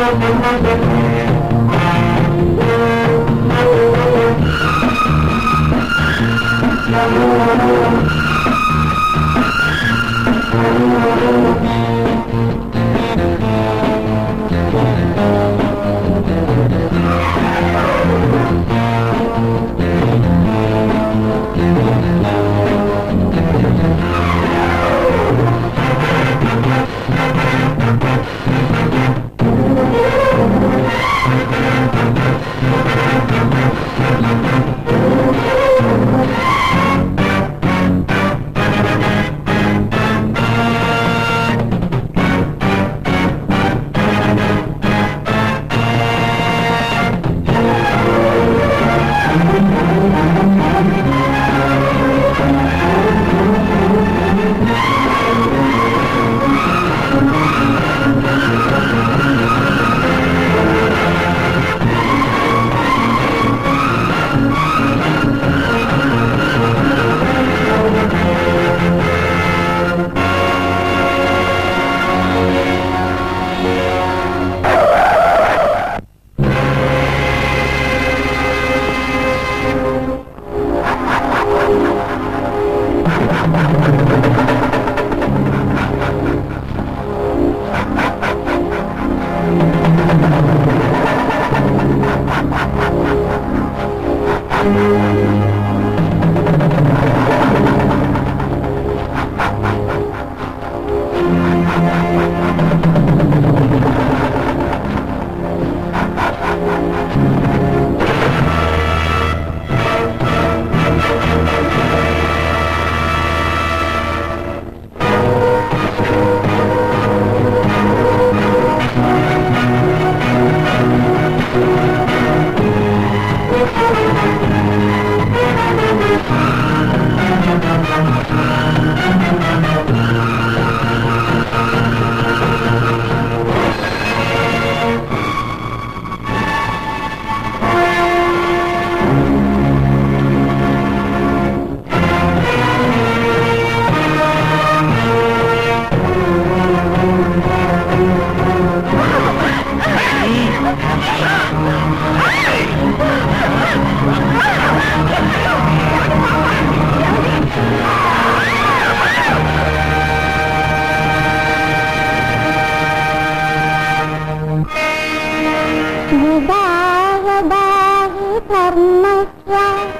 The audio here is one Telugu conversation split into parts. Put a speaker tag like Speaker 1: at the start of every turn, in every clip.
Speaker 1: विदाहदाहि धर्मस्य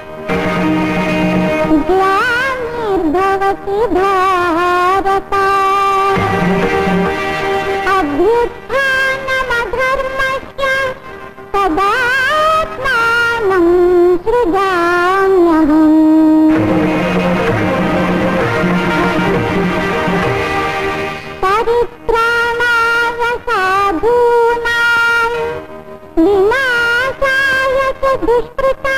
Speaker 1: ग्लानिर्भवति भारत अभ्युत्थानमधर्मस्य तदात्मानं सृजाम्यहम् परित्राणाय साधूनां विनाशाय च दुष्कृता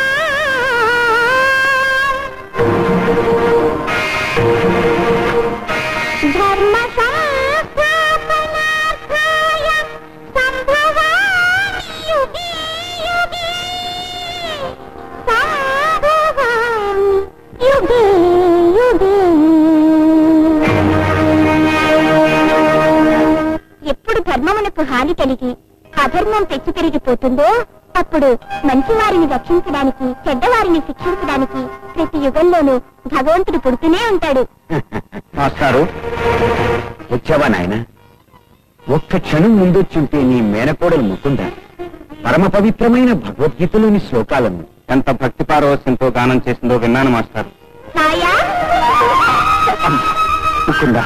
Speaker 1: धर्म संस्थापनार्थाय सम्भवामि युगे युगे सम्भवामि युगे युगे ఎప్పుడు ధర్మమునకు హాని కలిగి అధర్మం పెచ్చు పెరిగిపోతుందో అప్పుడు మంచివారిని రక్షించడానికి చెడ్డవారిని శిక్షించడానికి ప్రతి యుగంలోనూ భగవంతుడు పుడుతూనే ఉంటాడు
Speaker 2: మాస్టారు వచ్చావా నాయన ఒక్క క్షణం ముందొచ్చుంటే నీ మేనకోడలు ముకుందా పరమ పవిత్రమైన భగవద్గీతలోని శ్లోకాలను ఎంత భక్తి పారవస్యంతో గానం చేసిందో విన్నాను మాస్టారు
Speaker 1: మాయా
Speaker 2: ముకుందా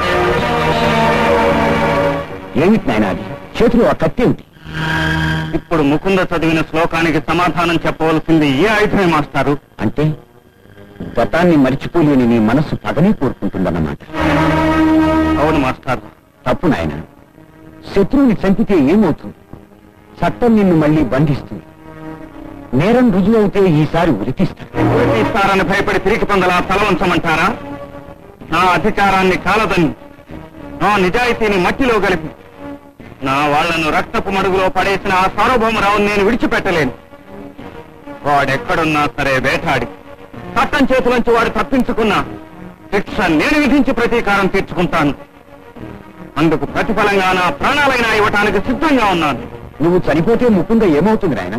Speaker 2: ఏమిటి నాయన అది చేతిలో ఆ కత్తి ఏమిటి ఇప్పుడు ముకుంద చదివిన శ్లోకానికి సమాధానం చెప్పవలసింది ఏ ఆయుధమే మాస్టారు అంటే గతాన్ని మరిచిపోలేని నీ మనస్సు పగనే కోరుకుంటుందన్నమాట అవును మాస్టర్ తప్పు నాయన శత్రువుని చంపితే ఏమవుతుంది చట్టం నిన్ను మళ్ళీ బంధిస్తుంది నేరం రుజువవుతే ఈసారి ఉరికిస్తారు ఉరికిస్తారని భయపడి తిరిగి పొందలా తల ఉంచమంటారా నా అధికారాన్ని కాలదని నా నిజాయితీని మట్టిలో కలిపి నా వాళ్లను రక్తపు మడుగులో పడేసిన ఆ సార్వభౌమరావుని నేను విడిచిపెట్టలేను వాడెక్కడున్నా సరే వేటాడి చట్టం చేతులోంచి వాడు తప్పించుకున్నా శిక్ష నేను విధించి ప్రతీకారం తీర్చుకుంటాను అందుకు ప్రతిఫలంగా నా ప్రాణాలైనా ఇవ్వటానికి సిద్ధంగా ఉన్నాను నువ్వు చనిపోతే ముకుంద ఏమవుతుంది నాయన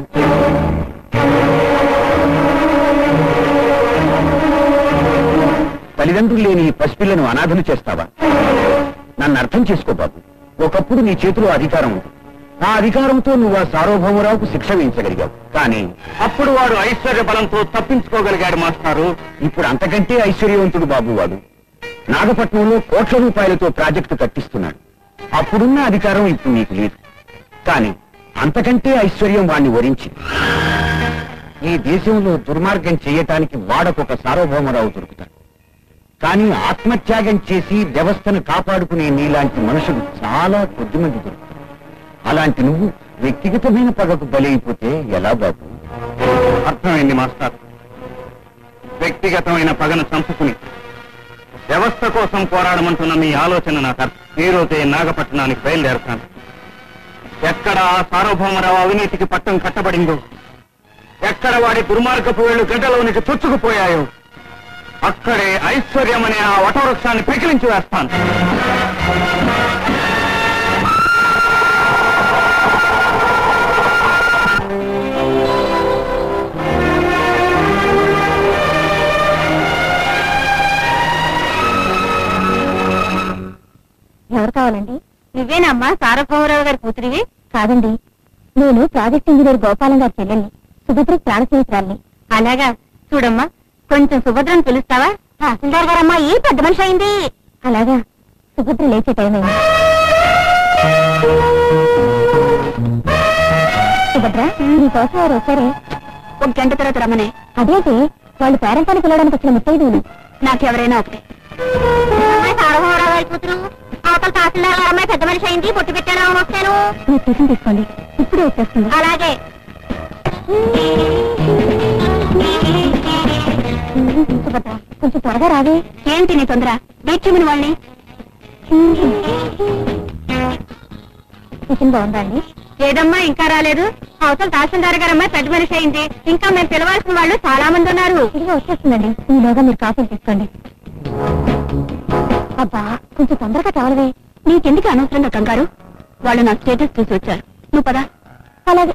Speaker 2: తల్లిదండ్రులు లేని ఈ పసిపిల్లను అనాథను చేస్తావా నన్ను అర్థం చేసుకో బాబు ఒకప్పుడు నీ చేతిలో అధికారం ఉంది ఆ అధికారంతో నువ్వు ఆ సార్వభౌమరావుకు శిక్ష వేయించగలిగావు కానీ అప్పుడు వాడు ఐశ్వర్య బలంతో తప్పించుకోగలిగాడు మాస్టారు ఇప్పుడు అంతకంటే ఐశ్వర్యవంతుడు బాబు వాడు నాగపట్నంలో కోట్ల రూపాయలతో ప్రాజెక్టు కట్టిస్తున్నాడు అప్పుడున్న అధికారం ఇప్పుడు నీకు లేదు కానీ అంతకంటే ఐశ్వర్యం వాణ్ణి వరించి ఈ దేశంలో దుర్మార్గం చేయటానికి వాడకొక సార్వభౌమరావు దొరుకుతాడు కానీ ఆత్మత్యాగం చేసి వ్యవస్థను కాపాడుకునే నీలాంటి మనుషులు చాలా కొద్దిమంది దొరుకుతారు అలాంటి నువ్వు వ్యక్తిగతమైన పగకు బలైపోతే ఎలా బాబు అర్థమైంది మాస్టర్ వ్యక్తిగతమైన పగను చంపుకుని వ్యవస్థ కోసం పోరాడమంటున్న మీ ఆలోచన నాకు అర్థం ఈ రోజే నాగపట్టణానికి బయలుదేరుతాను ఎక్కడ ఆ సార్వభౌమరావు అవినీతికి పట్టం కట్టబడిందో ఎక్కడ వాడి దుర్మార్గపు వేళ్లు గడ్డలోనికి చొచ్చుకుపోయాయో అక్కడే ఐశ్వర్యం అనే ఆ వటవృక్షాన్ని పెకిలించి వేస్తాను
Speaker 1: ఎవరు కావాలండి నువ్వేనమ్మా సారభౌమరావు గారి కూతురివి కాదండి నేను ప్రాజెక్ట్ ఇంజనీర్ గోపాలం గారి చెల్లెల్ని సుభద్ర ప్రాణ స్నేహితురాల్ని అలాగా చూడమ్మా కొంచెం సుభద్రను పిలుస్తావా తహసీల్దార్ గారమ్మా ఈ పెద్ద మనిషి అయింది అలాగా సుభద్ర లేచే టైం అయింది సుభద్ర నీకోసం వారు వచ్చారే ఒక గంట తర్వాత రమ్మనే అదేంటి వాళ్ళు పేరెంటాన్ని పిలవడానికి వచ్చిన ముత్తైదువులు నాకెవరైనా ఒకటే సారభౌమరావు గారి కూతురు అవతల తహసీల్దార్ గారు అమ్మాయి పెద్ద మనిషి అయింది పొట్టు పెట్టాను వస్తాను మీరు టిఫిన్ తీసుకోండి ఇప్పుడే వచ్చేస్తుంది అలాగే సుభద్ర కొంచెం త్వరగా రావే ఏంటి నీ తొందర వెయిట్ చేయమని వాళ్ళని టిఫిన్ బాగుందా అండి ఏదమ్మా ఇంకా రాలేదు అవతల తహసీల్దార్ గారు అమ్మాయి పెద్ద మనిషి అయింది ఇంకా మేము పిలవాల్సిన వాళ్ళు చాలా మంది ఉన్నారు ఇదిగో వచ్చేస్తుందండి ఈలోగా మీరు కాఫీ తీసుకోండి అబ్బా కొంచెం తొందరగా చాలవే నీకెందుకు అనవసరంగా కంగారు వాళ్ళు నా స్టేటస్ చూసి వచ్చారు నువ్వు పదా అలాగే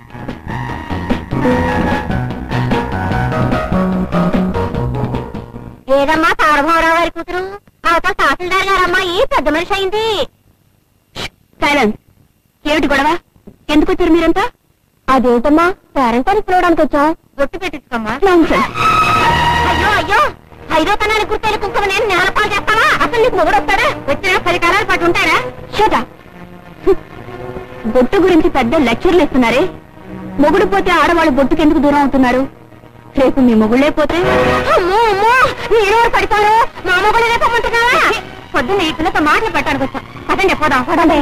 Speaker 1: ఏదమ్మా తారభావరావు గారి కూతురు అవతల తహసీల్దార్ గారు అమ్మాయి పెద్ద మనిషి అయింది సైలెన్స్ ఏమిటి గొడవ ఎందుకు వచ్చారు మీరంతా అదేంటమ్మా పేరెంటానికి పిలవడానికి వచ్చాం బొట్టు పెట్టించుకోమ్మా అయ్యో అయ్యో ఐదో తనానికి గుర్తైన కుంకుమ నేను నేలపాలు చేస్తావా అసలు నీకు మొగుడు వస్తాడా వచ్చిన పది కాలాల పాటు ఉంటాడా షట బొట్టు గురించి పెద్ద లెక్చర్లు ఇస్తున్నారే మొగుడు పోతే ఆడవాళ్ళు బొట్టుకు ఎందుకు దూరం అవుతున్నారు రేపు మీ మొగుళ్ళే పోతే అమ్మో అమ్మో నేను పడిపోరు మా మొగుడు రేపమ్మంటున్నావా పొద్దున్న ఈ పిల్లతో మాటలు పెట్టడానికి వచ్చా పదండి పోదాం పదండి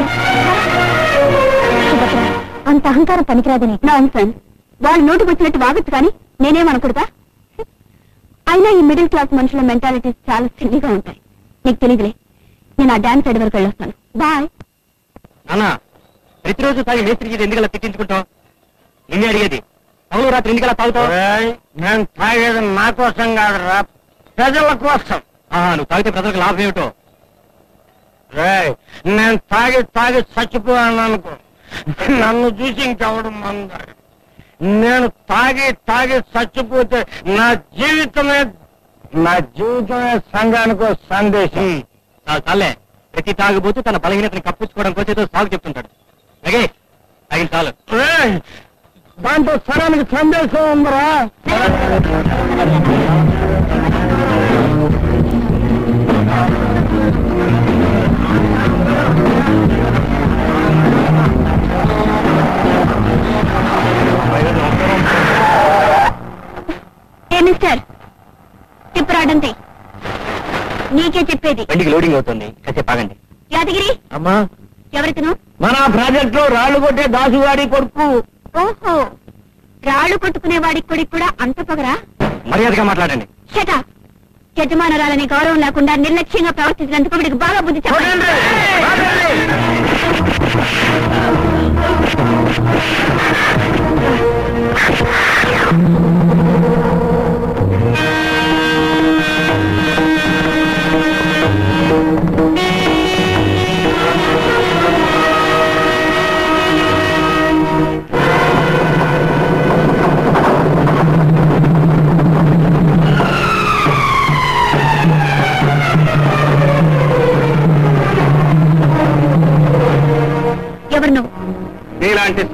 Speaker 1: అంత అహంకారం పనికిరాదని నాన్ సెన్స్ వాళ్ళు నోటికి వచ్చినట్టు వాగొచ్చు కానీ నేనేమనకూడదా అయినా ఈ మిడిల్ క్లాస్ మనుషుల మెంటాలిటీస్ చాలా సిల్లీగా ఉంటాయి నీకు తెలియదులే నేను ఆ డాన్స్ సైడ్ వరకు వెళ్ళొస్తాను బాయ్
Speaker 2: నాన్న ప్రతిరోజు తాగి మేస్త్రికి ఎందుకలా తిట్టించుకుంటావు నిన్నే అడిగేది పౌలు రాత్రి ఎందుకలా తాగుతావు
Speaker 3: నేను తాగేది నా కోసం కాదురా ప్రజల కోసం
Speaker 2: ఆహా, నువ్వు తాగితే ప్రజలకు లాభం ఏమిటో
Speaker 3: రేయ్, నేను తాగి తాగి చచ్చిపోయాను అనుకో నన్ను చూసి ఇంకెవడు మందాడు నేను తాగి తాగి చచ్చిపోతే నా జీవితమే నా జీవితమే సంఘానికి ఓ సందేశం
Speaker 2: చాలు చాలే ప్రతి తాగుబోతూ తన బలహీనతని కప్పించుకోవడం కోసం ఏదో సాగు చెప్తుంటాడు అలాగే తాగిన చాలు
Speaker 3: రేయ్, దాంట్లో సరానికి సందేశం ఉందరా
Speaker 1: ఏ మిస్టర్ టిప్ రాడంతే నీకే చెప్పేది
Speaker 2: బండికి లోడింగ్ అవుతుంది కాసేపు ఆగండి
Speaker 1: యాదగిరి
Speaker 3: అమ్మా
Speaker 1: ఎవరితను
Speaker 3: మన ప్రాజెక్ట్ లో రాళ్ళు కొట్టే దాసుగాడి కొడుకు
Speaker 1: ఓహో రాళ్ళు కొట్టుకునే వాడికి కొడికి కూడా అంత పొగరా
Speaker 2: మర్యాదగా మాట్లాడండి
Speaker 1: షట యజమానురాలని గౌరవం లేకుండా నిర్లక్ష్యంగా ప్రవర్తించినందుకు వీడికి బాగా బుద్ధి చెప్పండి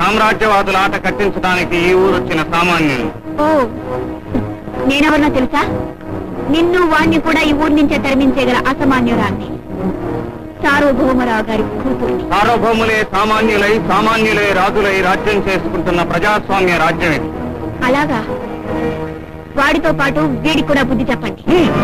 Speaker 2: సామ్రాజ్యవాదుల ఆట కట్టించడానికి ఈ ఊరు వచ్చిన సామాన్యులు
Speaker 1: ఓ నేనెవరినో తెలుసా నిన్ను వాణ్ణి కూడా ఈ ఊరి నుంచే తరిమించేగల అసామాన్యురాన్ని సార్వభౌమరావు గారి కూతుర్ని
Speaker 2: సార్వభౌములే సామాన్యులై సామాన్యులే రాజులై రాజ్యం చేసుకుంటున్న ప్రజాస్వామ్య రాజ్యం ఇది
Speaker 1: అలాగా వాడితో పాటు వీడికి కూడా బుద్ధి చెప్పండి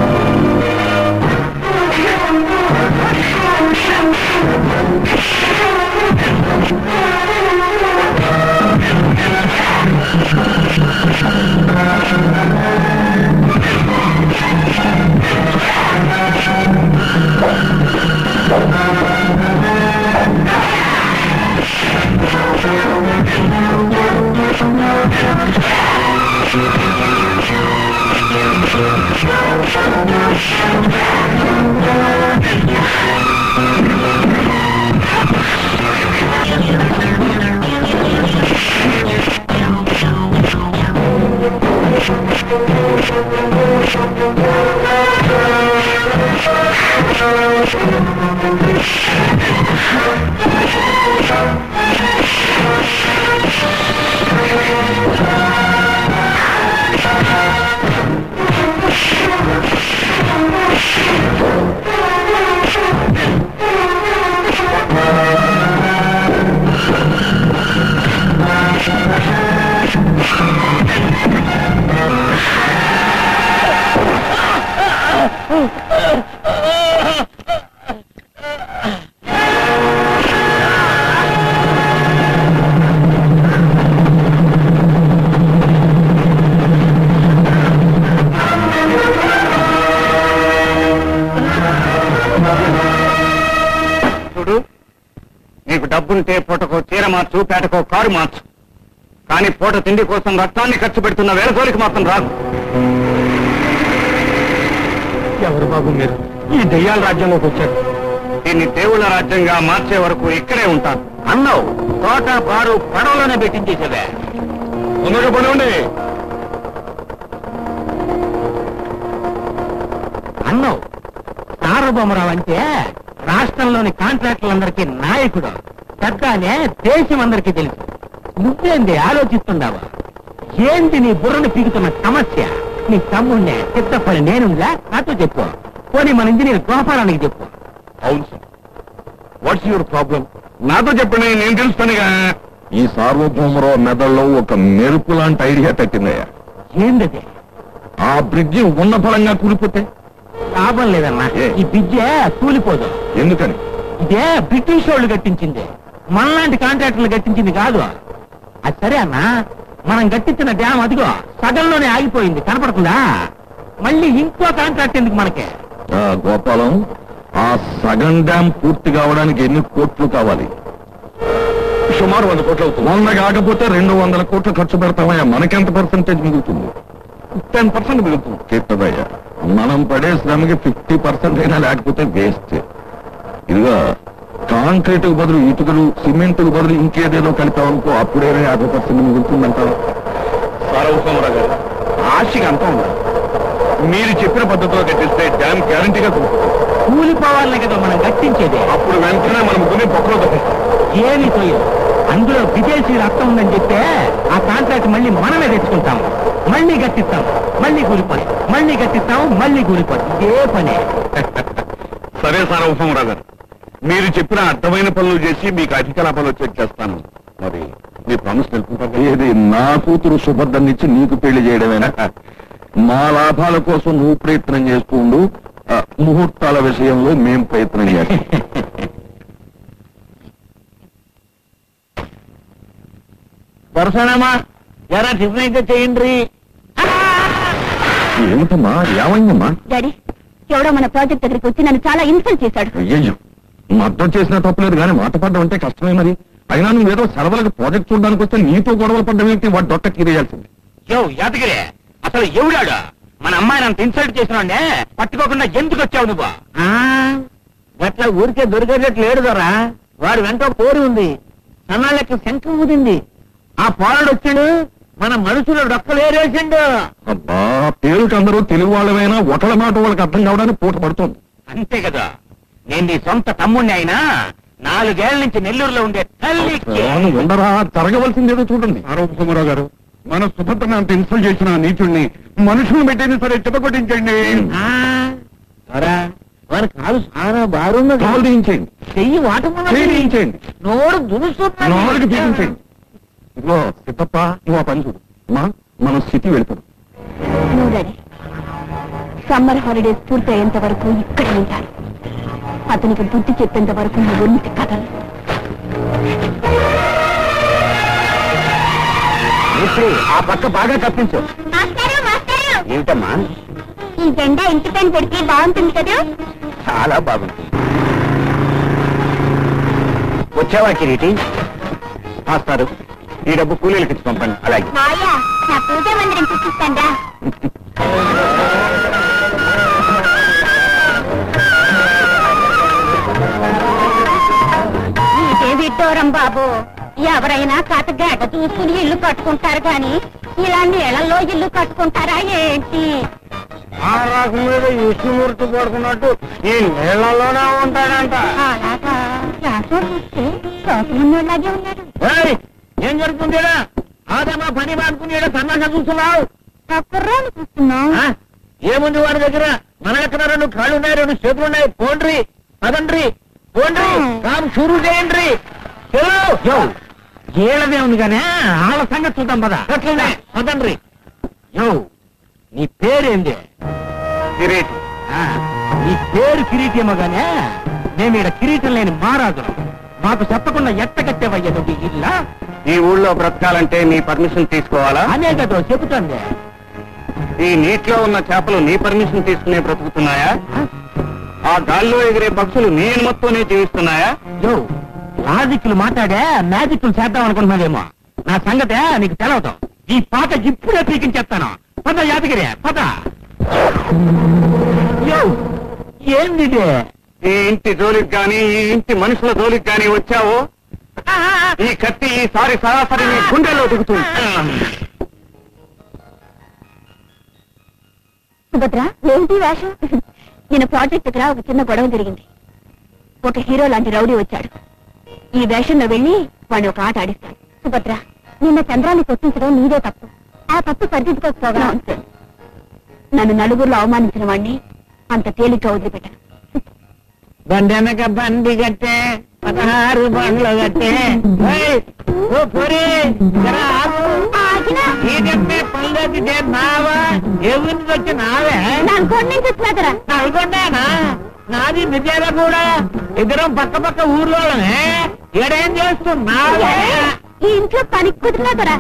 Speaker 2: చూడు నీకు డబ్బుంటే పూటకో చీర మార్చు పేటకో కారు మార్చు కానీ పూట తిండి కోసం రక్తాన్ని ఖర్చు పెడుతున్న వేలసోలికి మాత్రం రాదు
Speaker 3: ఎవరు బాబు మీరు ఈ దెయ్యాల రాజ్యంలోకి వచ్చారు
Speaker 2: దీన్ని దేవుళ్ళ రాజ్యంగా మార్చే వరకు ఇక్కడే ఉంటాను
Speaker 3: అన్నావు తోట బారు పడవలోనే పెట్టించేసేవే
Speaker 2: తొందరగా పడండి
Speaker 3: అన్నావు సార్వభౌమరావు అంటే రాష్ట్రంలోని కాంట్రాక్టులందరికీ నాయకుడు పెద్దనే దేశం అందరికీ తెలుసు నువ్వేంది ఆలోచిస్తున్నావా ఏంది నీ బుర్రను పీకుతున్న సమస్య నీ తమ్ముడినే చిత్తపడి నేనుందా నాతో చెప్పు పోనీ మన ఇంజనీర్ గోపాలానికి చెప్పు
Speaker 2: అవును సార్ వాట్స్ యువర్ ప్రాబ్లం నాతో చెప్పండి నేను తెలుస్తానుగా
Speaker 4: ఈ సార్వభౌమరావు మెదడులో ఒక మెరుపు లాంటి ఐడియా తట్టిందయ్యా
Speaker 3: ఏందది
Speaker 4: ఆ బ్రిడ్జి ఉన్న ఫలంగా కూలిపోతే
Speaker 3: లాభం లేదన్నా
Speaker 4: ఏ?
Speaker 3: ఈ బిజ్జే కూలిపోదు
Speaker 4: ఎందుకని
Speaker 3: ఇదే బ్రిటిష్ వాళ్ళు కట్టించింది మనలాంటి కాంట్రాక్టర్లు కట్టించింది కాదు అది సరే అన్నా మనం కట్టించిన డ్యామ్ అదిగో సగంలోనే ఆగిపోయింది కనపడుతుందా మళ్ళీ ఇంకో కాంట్రాక్ట్ ఎందుకు మనకి
Speaker 4: ఆ, గోపాలం ఆ సగం డ్యామ్ పూర్తి కావడానికి ఎన్ని కోట్లు కావాలి సుమారు వంద కోట్లు అవుతుంది వంద కాకపోతే రెండు వందల కోట్లు ఖర్చు పెడతామయ్యా మనకెంత పర్సెంటేజ్ మిగులుతుంది టెన్ పర్సెంట్ మిగులుతుంది కిట్టదయ్యా మనం పడే శ్రమకి ఫిఫ్టీ పర్సెంట్ అయినా లేకపోతే వేస్ట్ ఇదిగా కాంక్రీట్ బదులు ఇటుకలు సిమెంట్ బదులు ఇంకేదేదో కలిపామనుకో అప్పుడే యాభై పర్సెంట్ మిగులుతుందంటారు
Speaker 2: సార్వభౌమరావు గారు ఆశకి అంతా ఉంది మీరు చెప్పిన పద్ధతిలో కట్టిస్తే డ్యామ్ గ్యారంటీగా కూలిపోతుంది.
Speaker 3: కూలిపోవాలనే కదా మనం కట్టించేది
Speaker 2: అప్పుడు వెంటనే మన ముగ్గురిని బొక్కలో తప్పిస్తాం
Speaker 3: ఏమీ తోయదు అందులో విదేశీ రక్తం ఉందని చెప్తే ఆ కాంట్రాక్ట్ మళ్ళీ మనమే తెచ్చుకుంటాం మళ్ళీ కట్టిస్తాం మళ్ళీ కూలిపోయి మళ్ళీ కట్టిస్తాం మళ్ళీ కూలిపోయి ఇదే పనే
Speaker 2: సరే సార్వభౌమరావు గారు మీరు చెప్పిన అర్థమైన పనులు చేసి మీకు అధిక లాభాలు వచ్చేది చేస్తాను మరి మీ ప్రామిస్ తెలుపుకుంటారు
Speaker 4: ఏది నా కూతురు సుభద్రనిచ్చి నీకు పెళ్లి చేయడమేనా మా లాభాల కోసం నువ్వు ప్రయత్నం చేస్తూ ఉండు ఆ, ముహూర్తాల విషయంలో మేం ప్రయత్నం చేస్తాం
Speaker 3: దర్శనమా ఎరా టిఫిన్ అయితే చేయండి
Speaker 4: ఏమిటమ్మా ఏమైందమ్మా
Speaker 1: డాడీ ఎవడో మన ప్రాజెక్ట్ దగ్గరికి వచ్చి నన్ను చాలా ఇన్సల్ట్ చేశాడు
Speaker 4: అయ్యో మద్దతు చేసినా తప్పలేదు కానీ మాట పడ్డం అంటే కష్టమే మరి అయినా నువ్వేదో సరదాలకు ప్రాజెక్ట్ చూడడానికి వస్తే నీతో గొడవలు పడ్డం ఏంటి వాడు దొట్ట తీరేయాల్సింది
Speaker 3: యో యాదగిరి అసలు ఎవడాడు మన అమ్మాయిని అంత ఇన్సల్ట్ చేసినాడే పట్టుకోకుండా ఎందుకు వచ్చావు నువ్వు అట్లా ఊరికే దొరికేటట్టు లేడు దొరా వాడు వెంట పోరు ఉంది సన్నాళ్ళకి శంఖం ఊదింది ఆ పోరాడు వచ్చాడు మన మనుషులు డొక్కలేరేసిండు
Speaker 4: అబ్బా పేరుకి అందరూ తెలుగు వాళ్ళమైనా ఒకళ్ళ మాట వాళ్ళకి అర్థం కావడానికి పూట పడుతుంది
Speaker 3: అంతే కదా నేను నీ సొంత తమ్ముణ్ణి అయినా నాలుగేళ్ల నుంచి నెల్లూరులో ఉండే తల్లికి
Speaker 4: రాను ఉండరా జరగవలసిందేదో చూడండి ఆరోగ్యరావు గారు మన సుభద్రని అంత ఇన్సల్ట్ చేసిన ఆ నీచుడిని మనుషులను పెట్టేది సరే చితకొట్టించండి
Speaker 3: ఆ, త్వరా, వారి కాలు సారా బారున్నది
Speaker 4: కాలు తీయించండి
Speaker 3: చెయ్యి వాటమున్నది
Speaker 4: చేయి తీయించండి
Speaker 3: నోరు దురుస్తున్నది
Speaker 4: నాలుగు తీయించండి ఇదిగో సిద్ధప్ప నువ్వు ఆ పని చూడు మా మన స్థితి వెళ్తాడు
Speaker 1: నువ్వు రెడీ సమ్మర్ హాలిడేస్ పూర్తయ్యేంత వరకు ఇక్కడ ఉంటాను అతనికి బుద్ధి చెప్పేంత వరకు నువ్వు ఒంటి కథలు
Speaker 2: ఆ పక్క బాగా కప్పించు ఏమిటమ్మా
Speaker 1: ఈ జెండా ఇంటి పైన పెడితే బాగుంటుంది కదా
Speaker 2: చాలా బాగుంటుంది వచ్చావా కిరీటి మాస్టారు ఈ డబ్బు కూలీలకు ఇచ్చి పంపండి అలాగే
Speaker 1: మాయా నా పూజా మందిరం చూపిస్తాండా ఇదేవిడ్డోరం బాబు ఎవరైనా కథ గడ్డ చూసుకుని ఇల్లు కట్టుకుంటారు గాని ఇలా నీళ్ళల్లో ఇల్లు కట్టుకుంటారా ఏంటి
Speaker 3: ఆ రకం మీద విష్ణుమూర్తి పడుకున్నట్టు ఈ నీళ్లలోనే ఉంటాడంట
Speaker 1: అలాగా రాసోడు చూస్తే సోకమున్నోళ్ళగే ఉన్నాడు
Speaker 3: ఏయ్, ఏం జరుగుతుందేడా ఆదమా పని మానుకుని తమాషా చూస్తున్నావు
Speaker 1: ఆ కుర్రాన్ని చూస్తున్నాం
Speaker 3: ఆ? ఏముంది వాడి దగ్గర మన ఎక్కడ రెండు కాళ్ళు ఉన్నాయి రెండు చేతులు ఉన్నాయి పోండ్రి పదండ్రి పోండ్రి కాదు షురు చేయండి ఏళ్ళదే ఉంది కానీ వాళ్ళ సంగతి చూద్దాం పద అట్లనే పదండ్రి యో నీ పేరేంది
Speaker 2: కిరీటి
Speaker 3: ఆ, నీ పేరు కిరీటేమో గానే మేము ఈడ కిరీటం లేని మహారాజు మాకు చెప్పకుండా ఎట్ట కట్టేవయ్యా నువ్వు ఈ ఇల్లా
Speaker 2: ఈ ఊళ్ళో బ్రతకాలంటే నీ పర్మిషన్ తీసుకోవాలా
Speaker 3: అనే కదా చెబుతుంది
Speaker 2: ఈ నీటిలో ఉన్న చేపలు నీ పర్మిషన్ తీసుకునే బ్రతుకుతున్నాయా ఆ గాల్లో ఎగిరే పక్షులు నీ అనుమతితోనే జీవిస్తున్నాయా
Speaker 3: యో లాజిక్లు మాట్లాడే మ్యాజిక్లు చేద్దాం అనుకుంటున్నావేమో నా సంగతే నీకు తెలవదు ఈ పాట ఇప్పుడే పీకించేస్తాను పద యాదగిరి పద యో ఏంది ఇది?
Speaker 2: ఈ ఇంటి జోలికి గాని ఈ ఇంటి మనుషుల జోలికి గాని వచ్చావో ఈ కత్తి ఈసారి సరాసరి నీ గుండెల్లో దిగుతుంది
Speaker 1: సుభద్ర ఏంటి వేషం నిన్న ప్రాజెక్ట్ దగ్గర ఒక చిన్న గొడవ జరిగింది ఒక హీరో లాంటి రౌడీ వచ్చాడు ఈ వేషంలో వెళ్ళి వాడిని ఒక ఆట ఆడిస్తాడు సుభద్ర నిన్న చంద్రాన్ని కొట్టించడం నీదే తప్పు ఆ తప్పు సరిదిద్దుకోకపోగా అంతే నన్ను నలుగురిలో అవమానించిన వాడిని అంత తేలిగ్గా వదిలిపెట్టాను
Speaker 3: బండెనక బండి కట్టే పదహారు బండ్లు కట్టే ఏయ్, ఓ పొరి జరా ఆగు. ఏంటంటే పల్లెకి నావా ఎవరికి వచ్చి నావే
Speaker 1: నల్గొండ నుంచి వచ్చినాదరా
Speaker 3: నల్గొండేనా నాది విజయాల కూడా ఇద్దరం పక్క పక్క ఊర్లోనే ఏడేం చేస్తున్నావే
Speaker 1: ఈ ఇంట్లో పనికి కుదిరినాదరా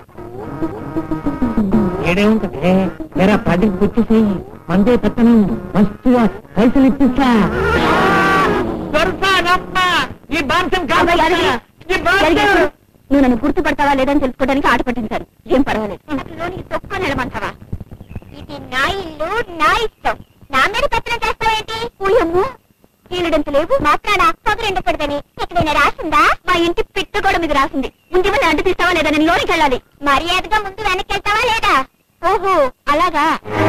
Speaker 3: ఏడేముంటది వేరే పదికి పుట్టేసి మందే పెట్టను మస్తుగా పైసలు ఇప్పిస్తా దొరసానమ్మా ఈ బాంసం కాదు ఈ బాంసం
Speaker 1: నువ్వు నన్ను గుర్తుపడతావా లేదని తెలుసుకోవడానికి ఆట పట్టించాను ఏం పర్వాలేదు లోనికి తొక్క నిలమంటావా ఇది నా ఇల్లు నా ఇష్టం నా మీద పెత్తనం చేస్తావేంటి ఊయమ్ము కీలుడంత లేవు మాత్రాన పొగరెండు పడదని ఎక్కడైనా రాసిందా మా ఇంటి పిట్టు కూడా మీద రాసింది ముందు మీద అంటు తీస్తావా లేదా నేను లోనికి వెళ్ళాలి మర్యాదగా ముందు వెనక్కి వెళ్తావా లేదా ఓహో అలాగా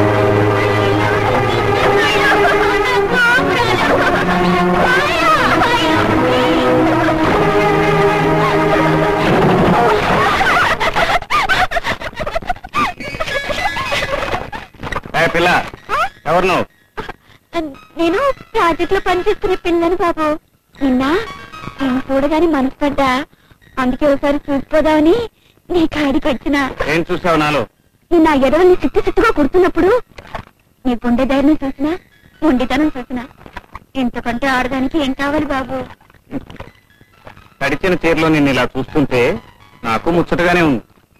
Speaker 2: ఏ పిల్ల ఎవరు నువ్వు
Speaker 1: నేను ప్రాజెక్ట్ లో పనిచేస్తున్న పిల్లని బాబు నిన్న నేను చూడగానే మనసు పడ్డా అందుకే ఒకసారి చూసిపోదామని నీ కాడికి వచ్చిన
Speaker 2: ఏం చూసావు నాలో
Speaker 1: నిన్న ఆ ఎడవల్ని సిట్టు సిట్టుగా కుడుతున్నప్పుడు నీ గుండె ధైర్యం చూసినా మొండితనం చూసినా ఇంతకంటే ఆడదానికి ఏం కావాలి బాబు
Speaker 2: తడిచిన చీరలో నిన్ను ఇలా చూస్తుంటే నాకు ముచ్చటగానే ఉంది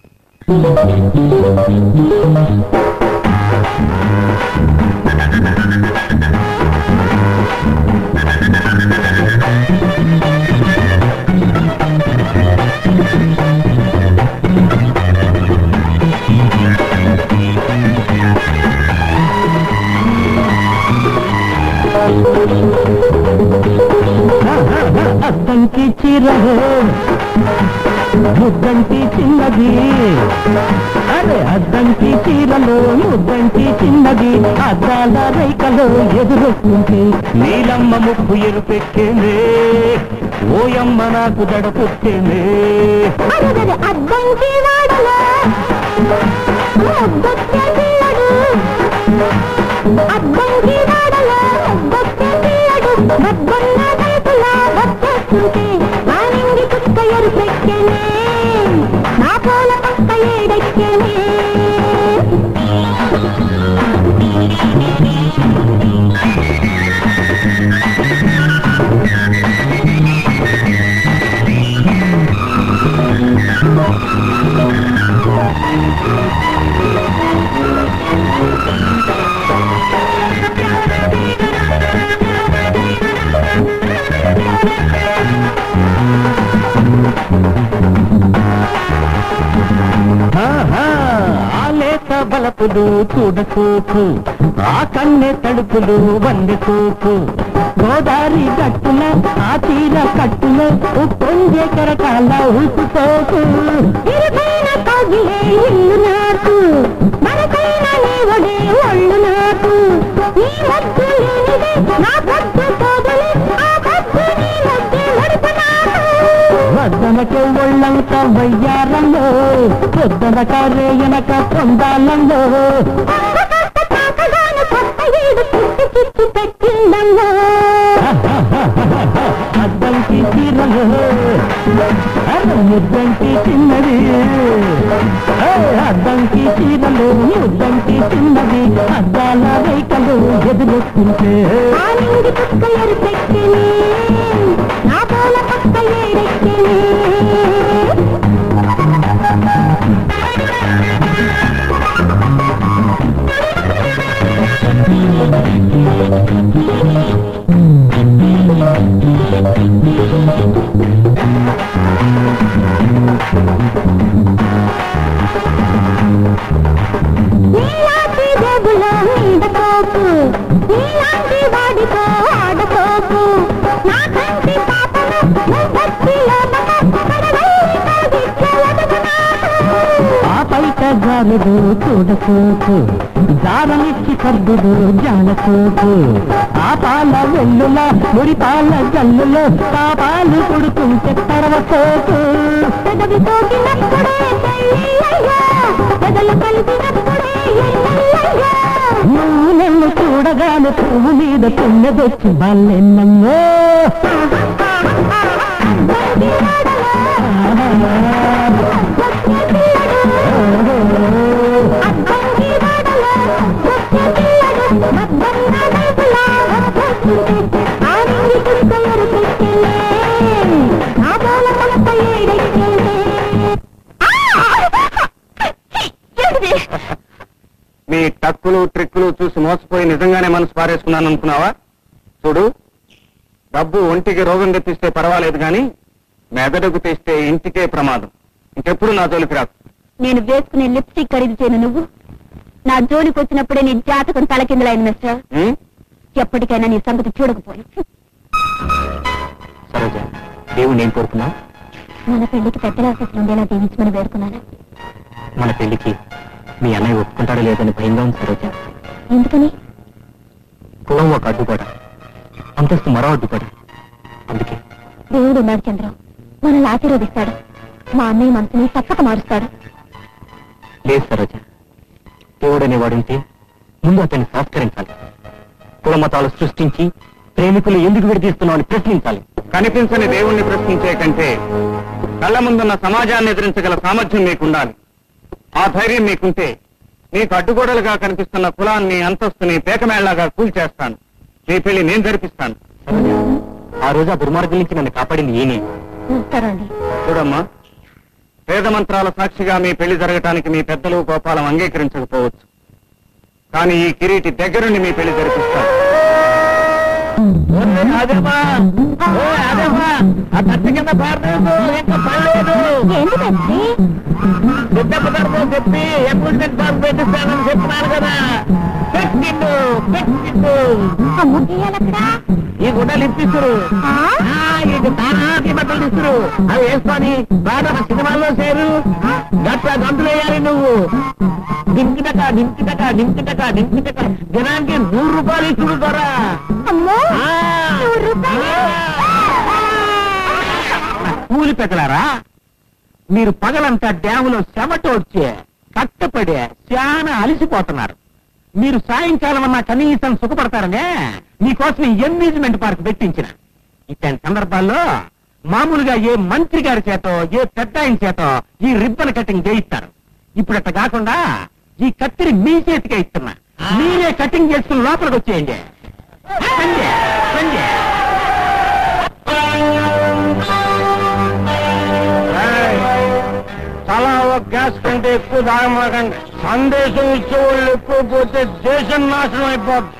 Speaker 3: అద్దంకి చీరలో ముద్దంకి చిన్నది అరే అద్దంకి చీరలో ముద్దంకి చిన్నది అద్దాల రైకలో ఎదురొస్తుంది నీలమ్మ ముప్పు ఎరుపెక్కేనే ఓయమ్మ నాకు దడ పుట్టింది
Speaker 1: అరగది అద్దంకి వాడలో ముద్దొచ్చే పిల్లడు అద్దంకి వాడలో ముద్దొచ్చే పిల్లడు మద్దన్న వైపులా వచ్చేస్తుంటే వానింగి కుక్క ఎరుపెక్కెనే నా పూల పక్క ఏడెక్కెనే
Speaker 3: ఆహా, ఆ లేత బలపులు చూడసూపు ఆ కన్నె తడుపులు వందె చూపు గోదారి గట్టుల ఆ తీర కట్టుల ఉప్పొంగే కరకాల ఉసుకోకు
Speaker 1: ఇరుకైన కౌగిలే ఇల్లు నాకు మరకైన నీవడే ఒళ్ళు నాకు ఈ మద్దు లేనిదే నా పద్దు పోదలే ఆ పద్దు నీ మధ్య నడుపు నాకు
Speaker 3: వద్దనక ఒళ్ళంత వయ్యారంలో పొద్దనక రేయనక పొందాలంలో
Speaker 1: కాస్త తాకగాను కొత్త ఏడు పుట్టి చిచ్చు పెట్టిందమ్మా
Speaker 3: అద్దంకి చీరలు అరే ముద్దంకి చిన్నది ఏ, అద్దంకి చీరలు ముద్దంకి చిన్నది అద్దాల రేఖలు ఎదురొస్తుంటే
Speaker 1: ఆ నింగి కుక్క ఎరుపెక్కిని నా పూల పక్క ఏడెక్కిని నీలాంటి జేబులో నీడకోకు నీలాంటి వాడితో ఆడుకోకు నా కంటి పాపను నువ్వొచ్చి లోపల పడవైపు తాగిచ్చేయదుగు నాకు.
Speaker 3: ఆ పైట జారుడు చూడకోకు జారనిచ్చి కర్దుడు జానకోకు ఆ పాల వెల్లుల మురి పాల జల్లులో పాపాలు కొడుతుంటే తరవకోకు
Speaker 1: పెదవి తోకినప్పుడే పెళ్ళయ్యా పెదలు కలిసినప్పుడే ఎన్నయ్యా
Speaker 3: నువ్వు నన్ను చూడగానే పువ్వు మీద తుమ్మెదొచ్చి బాల్లెన్నమ్మో
Speaker 2: మీ టక్కులు ట్రిక్కులు చూసి మోసపోయి నిజంగానే మనసు పారేసుకున్నాను అనుకున్నావా చూడు డబ్బు ఒంటికి రోగం తెప్పిస్తే పర్వాలేదు కానీ మెదడుకు తెస్తే ఇంటికే ప్రమాదం ఇంకెప్పుడు నా జోలికి రాకు
Speaker 1: నేను వేసుకునే లిప్స్టిక్ ఖరీదు చేయను నువ్వు నా జోలికి వచ్చినప్పుడే నీ జాతకం తలకిందులైన మిస్టర్
Speaker 2: ఉం?
Speaker 1: ఎప్పటికైనా నీ సంగతి చూడకపోను
Speaker 2: సరోజ దేవుడు ఏం కోరుకున్నావు
Speaker 1: మన పెళ్లికి పెద్దల ఆసక్తి ఉండేలా దీవించమని వేడుకున్నాను
Speaker 2: మన పెళ్లికి మీ అన్నయ్య ఒప్పుకుంటాడో లేదని భయంగా ఉంది సరోజ
Speaker 1: ఎందుకని
Speaker 2: కులం ఒక అడ్డుపడ అంతస్తు మరో అడ్డుపడ అందుకే
Speaker 1: దేవుడు ఉన్నాడు చంద్రం మనల్ని ఆశీర్వదిస్తాడు మా అన్నయ్య మనసుని తప్పక మారుస్తాడు
Speaker 2: లేదు సరోజ దేవుడు అనేవాడు ఉంటే ముందు అతన్ని సంస్కరించాలి కుల మతాలు సృష్టించి ప్రేమికులు ఎందుకు విడదీస్తున్నావు అని ప్రశ్నించాలి కనిపించని దేవుణ్ణి ప్రశ్నించే కంటే కళ్ళ ముందున్న సమాజాన్ని ఎదిరించగల సామర్థ్యం మీకుండాలి ఆ ధైర్యం మీకుంటే మీకు అడ్డుగోడలుగా కనిపిస్తున్న కులాన్ని అంతస్తుని పేకమేళ్లాగా కూల్చేస్తాను మీ పెళ్లి నేను జరిపిస్తాను ఆ రోజు ఆ దుర్మార్గం నుంచి నన్ను కాపాడింది ఈయనే
Speaker 1: నమస్కారం
Speaker 2: చూడమ్మా వేద మంత్రాల సాక్షిగా మీ పెళ్లి జరగటానికి మీ పెద్దలు గోపాలం అంగీకరించకపోవచ్చు కానీ ఈ కిరీటి దగ్గరుండి మీ పెళ్లి జరిపిస్తాను
Speaker 3: అదేమా ఓ అదేమా ఆ తట్టు కింద పారలేదు ఇంకా పడలేదు
Speaker 1: ఏంటి తండ్రి
Speaker 3: సిద్ధపడతారు చెప్పి అపాయింట్మెంట్ ఫార్మ్ పెట్టిస్తానని చెప్పినాను కదా పెట్టిండు పెట్టిండు
Speaker 1: ఆ ముగ్గేయాలక్కడా
Speaker 3: ఈ గుడ్డలు ఇప్పిస్తారు
Speaker 1: ఆ?
Speaker 3: ఇది తానాటి బట్టలు ఇస్తారు అవి వేసుకొని బాగా సినిమాల్లో చేరు గట్ల గంతులు వేయాలి నువ్వు డింకిటక డింకిటక డింకిటక డింకిటక జనానికి నూరు రూపాయలు ఇచ్చుడు ద్వారా
Speaker 1: అమ్మో
Speaker 3: ఆ.
Speaker 1: నూరు రూపాయలు
Speaker 3: ఆ. కూలి పెద్దలారా మీరు పగలంతా డ్యాములో చెమటోడ్చే కట్టపడే చాలా అలసిపోతున్నారు మీరు సాయంకాలం అన్నా కనీసం సుఖపడతారనే మీకోసం ఈ అమ్యూజ్మెంట్ పార్క్ పెట్టించిన ఇట్లాంటి సందర్భాల్లో మామూలుగా ఏ మంత్రి గారి చేతో ఏ పెద్ద ఆయన చేతో ఈ రిబ్బన్ కటింగ్ చేయిస్తారు ఇప్పుడు అట్ట కాకుండా ఈ కత్తిరి మీ చేతికే ఇస్తున్నా మీరే కటింగ్ చేసుకుని లోపలికి వచ్చేయండి రండి, రండి.
Speaker 2: తలా ఒక గ్యాస్ కంటే ఎక్కువ తాగమాకండి సందేశం ఇచ్చే వాళ్ళు ఎక్కువ పోతే దేశం నాశనం అయిపోద్ది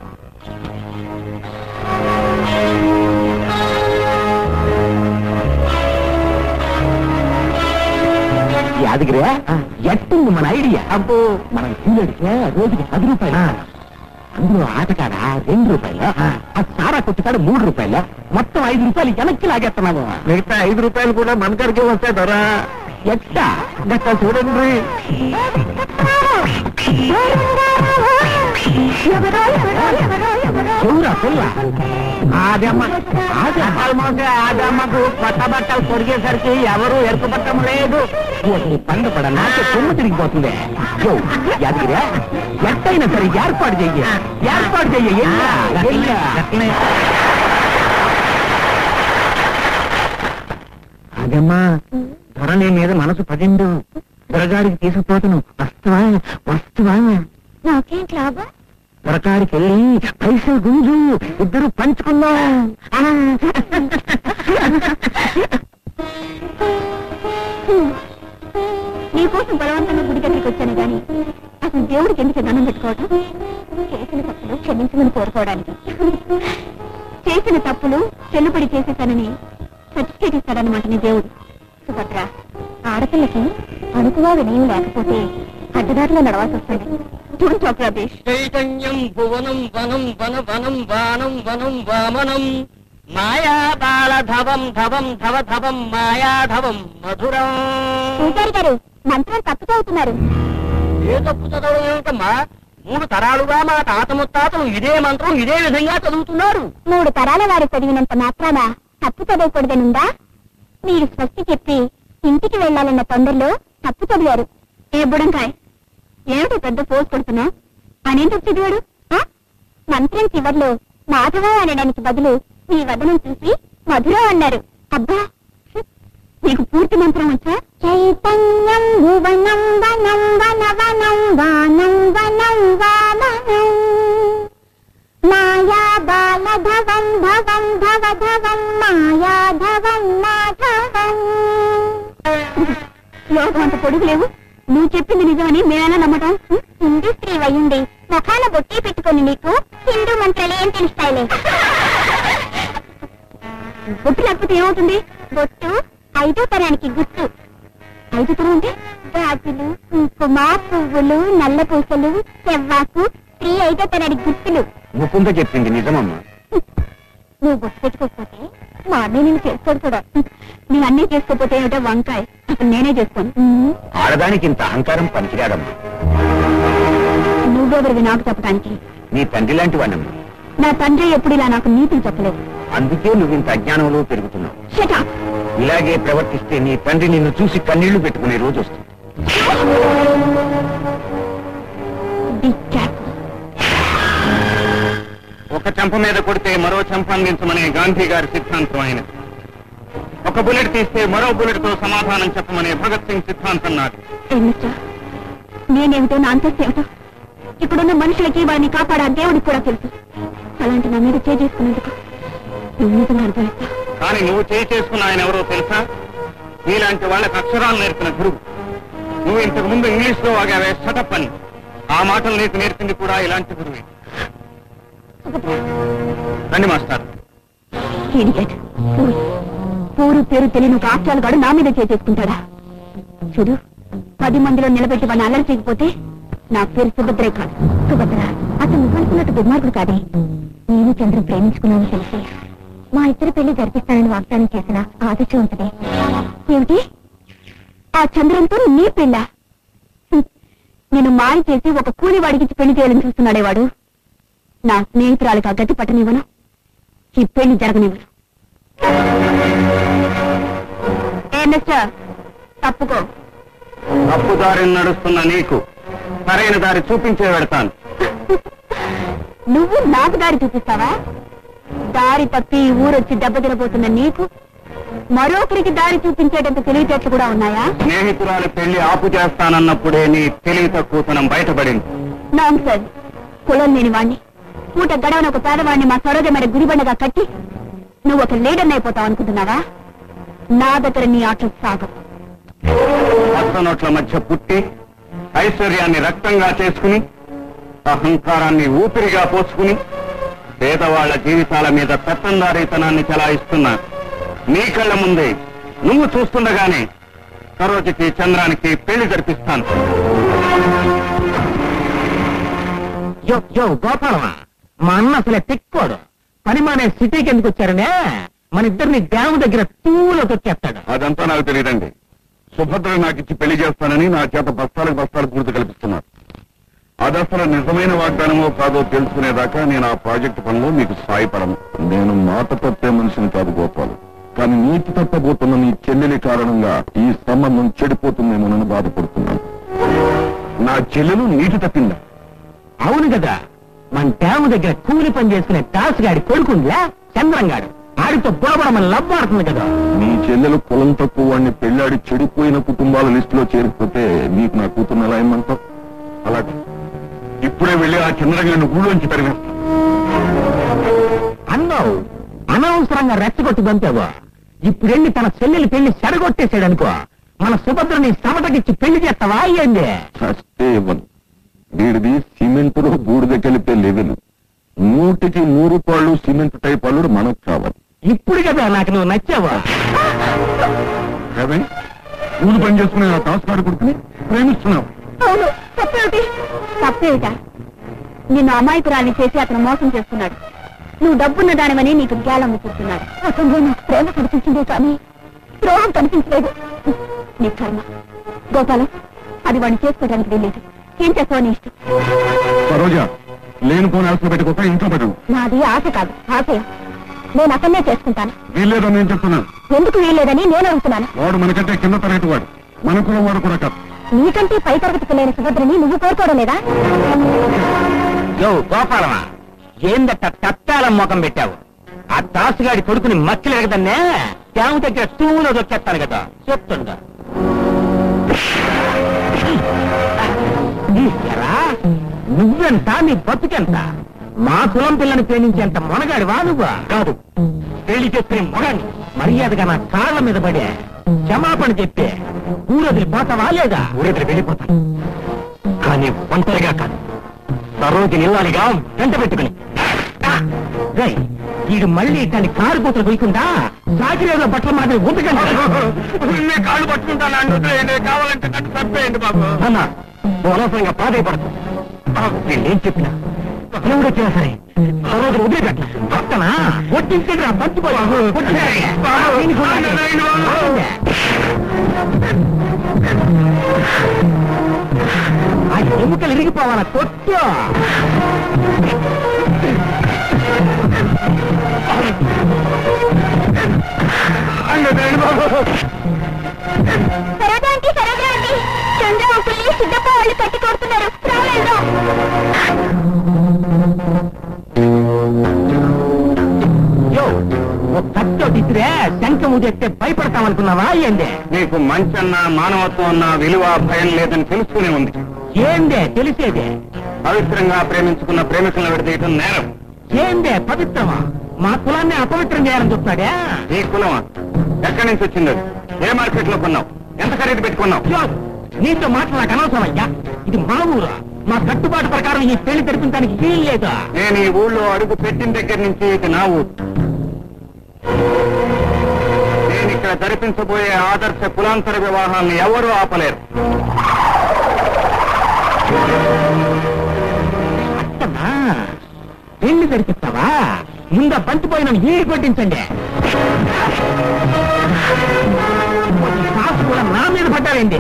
Speaker 3: యాదగిరి ఎట్టుంది మన ఐడియా అబ్బో మనం కూలడితే రోజుకి పది రూపాయలు అందులో ఆటకాడ రెండు రూపాయలు ఆ సారా కొట్టుకాడ మూడు రూపాయలు మొత్తం ఐదు రూపాయలు వెనక్కి లాగేస్తున్నాము
Speaker 2: మిగతా ఐదు రూపాయలు కూడా మన కాడికే వస్తాయి ధర
Speaker 3: ఎట్టా గట్ట చూడండి
Speaker 1: ఎవరో ఎవరో ఎవరో ఎవరో
Speaker 3: చూరా పుల్ల
Speaker 2: ఆదమ్మ ఆదమ్మకు కొత్త బట్టలు కొరిగేసరికి ఎవరు ఎరుపు పట్టం లేదు
Speaker 3: నీ పండు పడ నాకే కొమ్ము తిరిగిపోతుంది యో, యాదగిరి ఎట్టయినా సరే ఏర్పాటు చెయ్యి ఏర్పాటు చెయ్యి ఎల్లా, ఎల్లా.
Speaker 2: అదమ్మా ధర నీ మీద మనసు పడిండు దొరగాడికి తీసుకుపోతును వస్తువా వస్తువా
Speaker 1: నాకేం లాభం
Speaker 2: దొరకాడికి వెళ్ళి పైసలు గుంజు ఇద్దరు పంచుకుందాం ఆ.
Speaker 1: నీకోసం బలవంతంగా గుడి దగ్గరికి వచ్చాను గాని అసలు దేవుడికి ఎందుకు దండం పెట్టుకోవటం చేసిన తప్పులు క్షమించమని కోరుకోవడానికి చేసిన తప్పులు చెల్లుబడి చేసేసానని సర్టిఫికేట్ ఇస్తాడనమాట నీ దేవుడు సుభద్ర ఆడపిల్లకి అణుకుగా వినయం లేకపోతే అడ్డదారిలో నడవాల్సి వస్తుంది చూడు చోప్రాదేశ్
Speaker 3: చైతన్యం భువనం వనం వన వనం వానం వనం వామనం మాయా బాలధవం ధవం ధవ ధవం మాయాధవం మధురం
Speaker 1: పూజారి గారు మంత్రం తప్పు చదువుతున్నారు
Speaker 3: ఏ తప్పు చదవడం ఏమిటమ్మా మూడు తరాలుగా మా తాత ముత్తాతలు ఇదే మంత్రం ఇదే విధంగా చదువుతున్నారు
Speaker 1: మూడు తరాల వారు చదివినంత మాత్రాన తప్పు చదవకూడదనుందా మీరు స్వస్తి చెప్పి ఇంటికి వెళ్ళాలన్న తొందరలో తప్పు చదివారు ఏ బుడంకాయ్ ఏమిటి పెద్ద పోస్ కొడుతున్నావు అనేందుకు చదివాడు ఆ? మంత్రం చివర్లో మాధవ అనడానికి బదులు మీ వదనం చూసి మధుర అన్నారు అబ్బా హ్మ్. నీకు పూర్తి మంత్రం వచ్చా చైతన్యం భువనం వనం వన వనం వానం వనం వామనం మాయా బాలధవం భవం భవ ధవం మాయాధవం మాధవం లోకం అంత పొడుగు లేవు నువ్వు చెప్పింది నిజమని మేమైనా నమ్మటం హిందూ స్త్రీ అయ్యుండి ముఖాన బొట్టి పెట్టుకొని నీకు హిందూ మంత్రాలు ఏం తెలుస్తాయిలే బొట్టు లేకపోతే ఏమవుతుంది బొట్టు ఐదో తరానికి గుర్తు ఐదు తరం అంటే గాజులు కుంకుమ పువ్వులు నల్ల పూసలు చెవ్వాకు స్త్రీ ఐదో తరానికి గుర్తులు
Speaker 2: ముకుంద చెప్పింది నిజమమ్మా
Speaker 1: నువ్వు బొట్టు పెట్టుకోకపోతే మా అన్నయ్య నేను చేసుకోడు కూడా నేను అన్నీ చేసుకోకపోతే ఏమిటో వంకాయ అసలు నేనే చేసుకోను
Speaker 2: ఆడదానికి ఇంత అహంకారం పనికిరాడమ్మా
Speaker 1: నువ్వెవరివి నాకు చెప్పడానికి
Speaker 2: నీ తండ్రి లాంటి వాడమ్మా
Speaker 1: నా తండ్రి ఎప్పుడు ఇలా నాకు నీతులు చెప్పలేదు
Speaker 2: అందుకే నువ్వు ఇంత అజ్ఞానంలో పెరుగుతున్నావు
Speaker 1: షటా
Speaker 2: ఇలాగే ప్రవర్తిస్తే నీ తండ్రి నిన్ను చూసి కన్నీళ్లు పెట్టుకునే రోజు వస్తుంది ఒక చెంప మీద కొడితే మరో చెంప అందించమనే గాంధీ గారి సిద్ధాంతం ఆయన ఒక బుల్లెట్ తీస్తే మరో బుల్లెట్ తో సమాధానం చెప్పమనే భగత్ సింగ్ సిద్ధాంతం నాది
Speaker 1: నేనేమిటో నా అంతస్తు ఏమిటో ఇప్పుడున్న మనుషులకి వాడిని కాపాడా దేవుడికి కూడా తెలుసు అలాంటి నా మీద చేసుకునేందుకు నువ్వు నిజంగా అనుభవిస్తా
Speaker 2: కానీ నువ్వు చేయి చేసుకున్న ఆయన ఎవరో తెలుసా నీలాంటి వాళ్ళకి అక్షరాలు నేర్పిన గురువు నువ్వు ఇంతకు ముందు ఇంగ్లీష్ లో వాగావే షటప్ అని ఆ మాటలు నీకు నేర్పింది కూడా ఇలాంటి గురువే రండి మాస్టర్
Speaker 1: ఇడియట్ పూరు పేరు తెలియని ఒక ఆస్ట్రాలు కూడా నా మీద చేసుకుంటాడా చూడు పది మందిలో నిలబెట్టి వాడిని అల్లరి చేయకపోతే నా పేరు సుభద్రే కాదు సుభద్ర అతను నువ్వు అనుకున్నట్టు దుర్మార్గుడు కాదే నేను చంద్ర ప్రేమించుకున్నాను తెలిసి మా ఇద్దరి పెళ్లి జరిపిస్తానని వాగ్దానం చేసిన ఆదర్శం ఉంటుంది ఏమిటి ఆ చంద్రంతో నీ పెళ్ళా హ్మ్. నేను మాయ చేసి ఒక కూలి వాడికి పెళ్లి చేయాలని చూస్తున్నాడే వాడు నా స్నేహితురాలికి ఆ గతి పట్టనివ్వను ఈ పెళ్లి జరగనివ్వను మినిస్టర్ తప్పుకో
Speaker 2: తప్పుదారిని నడుస్తున్న నీకు సరైన దారి చూపించే పెడతాను
Speaker 1: నువ్వు నాకు దారి చూపిస్తావా దారి తప్పి ఈ ఊరొచ్చి దెబ్బతినబోతున్న నీకు మరొకరికి దారి చూపించేటంత తెలివితేటలు కూడా ఉన్నాయా
Speaker 2: స్నేహితురాలి పెళ్లి ఆపు చేస్తానన్నప్పుడే నీ తెలివి తక్కువతనం బయటపడింది
Speaker 1: నాన్ సార్ కులం లేని వాణ్ణి పూట గడవన ఒక పేదవాణ్ణి మా సరోజ మరి గురిబండగా కట్టి నువ్వు ఒక లీడర్ అయిపోతావు అనుకుంటున్నావా నా దగ్గర నీ ఆటలు సాగవు
Speaker 2: కొత్త నోట్ల మధ్య పుట్టి ఐశ్వర్యాన్ని రక్తంగా చేసుకుని అహంకారాన్ని ఊపిరిగా పోసుకుని పేదవాళ్ల జీవితాల మీద పెత్తందారీతనాన్ని చెలాయిస్తున్నా నీ కళ్ళ ముందే నువ్వు చూస్తుండగానే సరోజకి చంద్రానికి పెళ్లి జరిపిస్తాను
Speaker 3: యో యో గోపాలమా మా అన్న అసలే తిక్కోడు పని మానే సిటీకి ఎందుకు వచ్చారనే మన ఇద్దరిని డ్యామ్ దగ్గర తూలో తొక్కేస్తాడు
Speaker 4: అదంతా నాకు తెలియదండి సుభద్ర నాకు ఇచ్చి పెళ్లి చేస్తానని నా చేత బస్తాలకు బస్తాలు పూర్తి కల్పిస్తున్నారు అది అసలు నిజమైన వాగ్దానమో కాదో తెలుసుకునేదాకా నేను ఆ ప్రాజెక్టు పనిలో మీకు సాయపడను నేను మాట తప్పే మనిషిని కాదు గోపాలు కానీ నీతి తప్పబోతున్న నీ చెల్లెలి కారణంగా ఈ సంబంధం చెడిపోతుందేమోనని బాధపడుతున్నాను నా చెల్లెలు నీటి తప్పిందా
Speaker 3: అవును కదా మన డ్యామ్ దగ్గర కూలి పని చేసుకునే దాసు గాడి కొడుకుందిలే చంద్రంగాడు ఆడితో బుడబడమని లబ్బాడుతుంది కదా
Speaker 4: నీ చెల్లెలు కులం తక్కువ వాడిని పెళ్లాడి చెడిపోయిన కుటుంబాల లిస్టులో చేరిపోతే నీకు నా కూతురు ఎలా అయిందంటావు అలాగే ఇప్పుడే వెళ్ళి ఆ చంద్రగిరిని ఊళ్ళోంచి తరివేస్తా
Speaker 3: అన్నావు అనవసరంగా రెచ్చగొట్టి దంతావు ఇప్పుడెళ్ళి తన చెల్లెలు పెళ్లి చెడగొట్టేశాడు అనుకో మన సుభద్రని సమటకిచ్చి పెళ్లి చేస్తావా ఏంది
Speaker 4: చస్తే ఇవ్వను వీడిది సిమెంటులో బూడిద కలిపే లెవెల్ నూటికి నూరు పాళ్ళు సిమెంట్ టైప్ అల్లుడు మనకు కావాలి
Speaker 3: ఇప్పుడు కదా నాకు నువ్వు నచ్చావా
Speaker 4: ఏమే? కూలి పని చేసుకునే ఆ దాసుగాడు కొడుకుని ప్రేమిస్తున్నావు
Speaker 1: అవును తప్పేమిటి తప్పేమిటా నిన్ను అమాయకురాల్ని చేసి అతను మోసం చేస్తున్నాడు నువ్వు డబ్బున్న దానివని నీకు గ్యాలం కూర్చున్నాడు అతను నాకు ప్రేమ కనిపించిందే కానీ ద్రోహం కనిపించలేదు నీ కర్మ గోపాలం అది వాడిని చేసుకోవడానికి వెళ్ళేది ఏం చేస్తావు నీ ఇష్టం
Speaker 4: సరోజ లేనిపోని ఆశలు పెట్టుకోక ఇంట్లో పెట్టు
Speaker 1: నాది ఆశ కాదు ఆశయం నేను అతన్నే చేసుకుంటాను
Speaker 4: వీల్లేదని నేను చెప్తున్నాను
Speaker 1: ఎందుకు వీల్లేదని నేను అడుగుతున్నాను
Speaker 4: వాడు మనకంటే కింద తరగతి వాడు మన కులం వాడు కూడా కాదు
Speaker 1: నీకంటే పై తరగతికి లేని సుభద్రని నువ్వు కోరుకోవడం లేదా
Speaker 3: యో గోపాలమా ఏందట తత్తాల ముఖం పెట్టావు ఆ దాసుగాడి కొడుకుని మక్కలేకదన్నే డ్యాము దగ్గర తూములో దొక్కేస్తాను కదా చెప్తుండా ఎరా, నువ్వెంత నీ బతుకెంత మా కులం పిల్లని ప్రేమించేంత మొనగాడివా నువ్వు కాదు పెళ్లి చేసుకునే మొగాన్ని మర్యాదగా నా కాళ్ళ మీద పడే క్షమాపణ చెప్పే ఊరొదిలి పోతావా లేదా ఊరొదిలి వెళ్ళిపోతాను కానీ ఒంటరిగా కాదు సరోజు నిల్లాలిగా వెంట పెట్టుకుని రేయ్, వీడు మళ్ళీ ఇట్లాంటి కారు కూతురు పోయకుండా సాకిరేలో బట్టల మాదిరి ఉతకండి
Speaker 2: కాళ్ళు పట్టుకుంటాను కావాలంటే నన్ను చంపేయండి బాబు
Speaker 3: అన్న అనవసరంగా ప్రాధాయపడదు నేనేం చెప్పినా ఎవడొచ్చినా సరే సరోజు వదిలిపెట్ట పక్కన వడ్డించరా పంచిపోయి ఆ ఎముకలు ఇరిగిపోవాలా కొట్టు
Speaker 1: సరదా అంటే సరదా అండి చంద్ర అంకుల్ని సిద్ధప్ప వాళ్ళు కట్టి కొడుతున్నారు రాలేదు
Speaker 3: యో ఓ కత్తోటి ఇసిరే శంఖం ఊదెత్తే భయపడతామనుకున్నావా ఏందే
Speaker 2: నీకు మంచన్న మానవత్వం అన్న విలువ భయం లేదని తెలుస్తూనే ఉంది
Speaker 3: ఏందే తెలిసేదే
Speaker 2: పవిత్రంగా ప్రేమించుకున్న ప్రేమికులను విడదీయటం నేరం
Speaker 3: ఏందే పవిత్రమా మా కులాన్ని అపవిత్రం చేయాలని చూస్తాడే
Speaker 2: నీ కులమా ఎక్కడి నుంచి వచ్చింది అది? ఏ మార్కెట్ లో కొన్నావు ఎంత ఖరీదు పెట్టుకున్నావు
Speaker 3: యో, నీతో మాటలు నాకు అనవసరం అయ్యా ఇది మా ఊరు మా కట్టుబాటు ప్రకారం ఈ పెళ్లి జరిపించడానికి వీలు లేదు
Speaker 2: నేను ఈ ఊళ్ళో అడుగు పెట్టిన దగ్గర నుంచి ఇది నా ఊరు నేను ఇక్కడ జరిపించబోయే ఆదర్శ కులాంతర వివాహాలను ఎవరూ ఆపలేరు
Speaker 3: అట్టనా పెళ్లి జరిపిస్తావా ముందా పంచిపోయిన ఈ కొట్టించండి ఈ కాసు కూడా నా మీద పడ్డారండి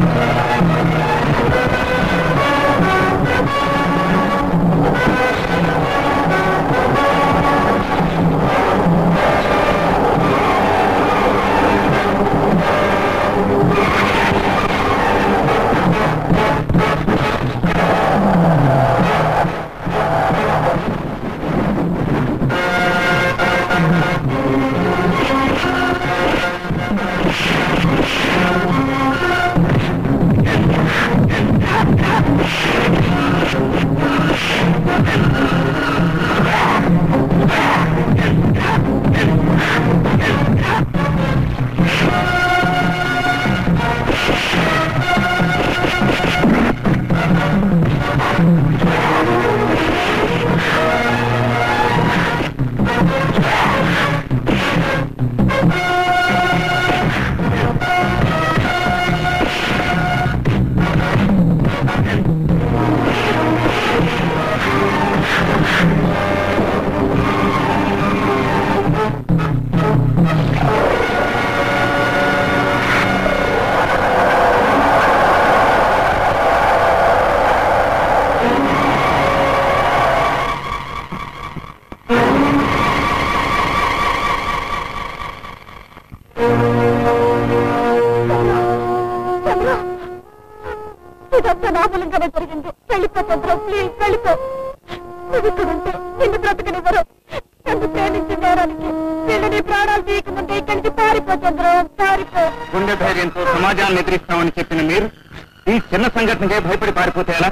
Speaker 1: చంద్ర ఇదంతా నా మూలంగానే జరిగింది వెళ్ళిపో చంద్ర ప్లీజ్ వెళ్ళిపో నువ్వు ఇక్కడ ఉంటే నిన్ను బ్రతకనివ్వరు నన్ను ప్రేమించిన నేరానికి వీళ్ళని ప్రాణాలు తీయకముందే ఇక్కడి నుంచి పారిపో చంద్ర పారిపో
Speaker 2: గుండె ధైర్యంతో సమాజాన్ని ఎదిరిస్తామని చెప్పిన మీరు ఈ చిన్న సంఘటనకే భయపడి పారిపోతే ఎలా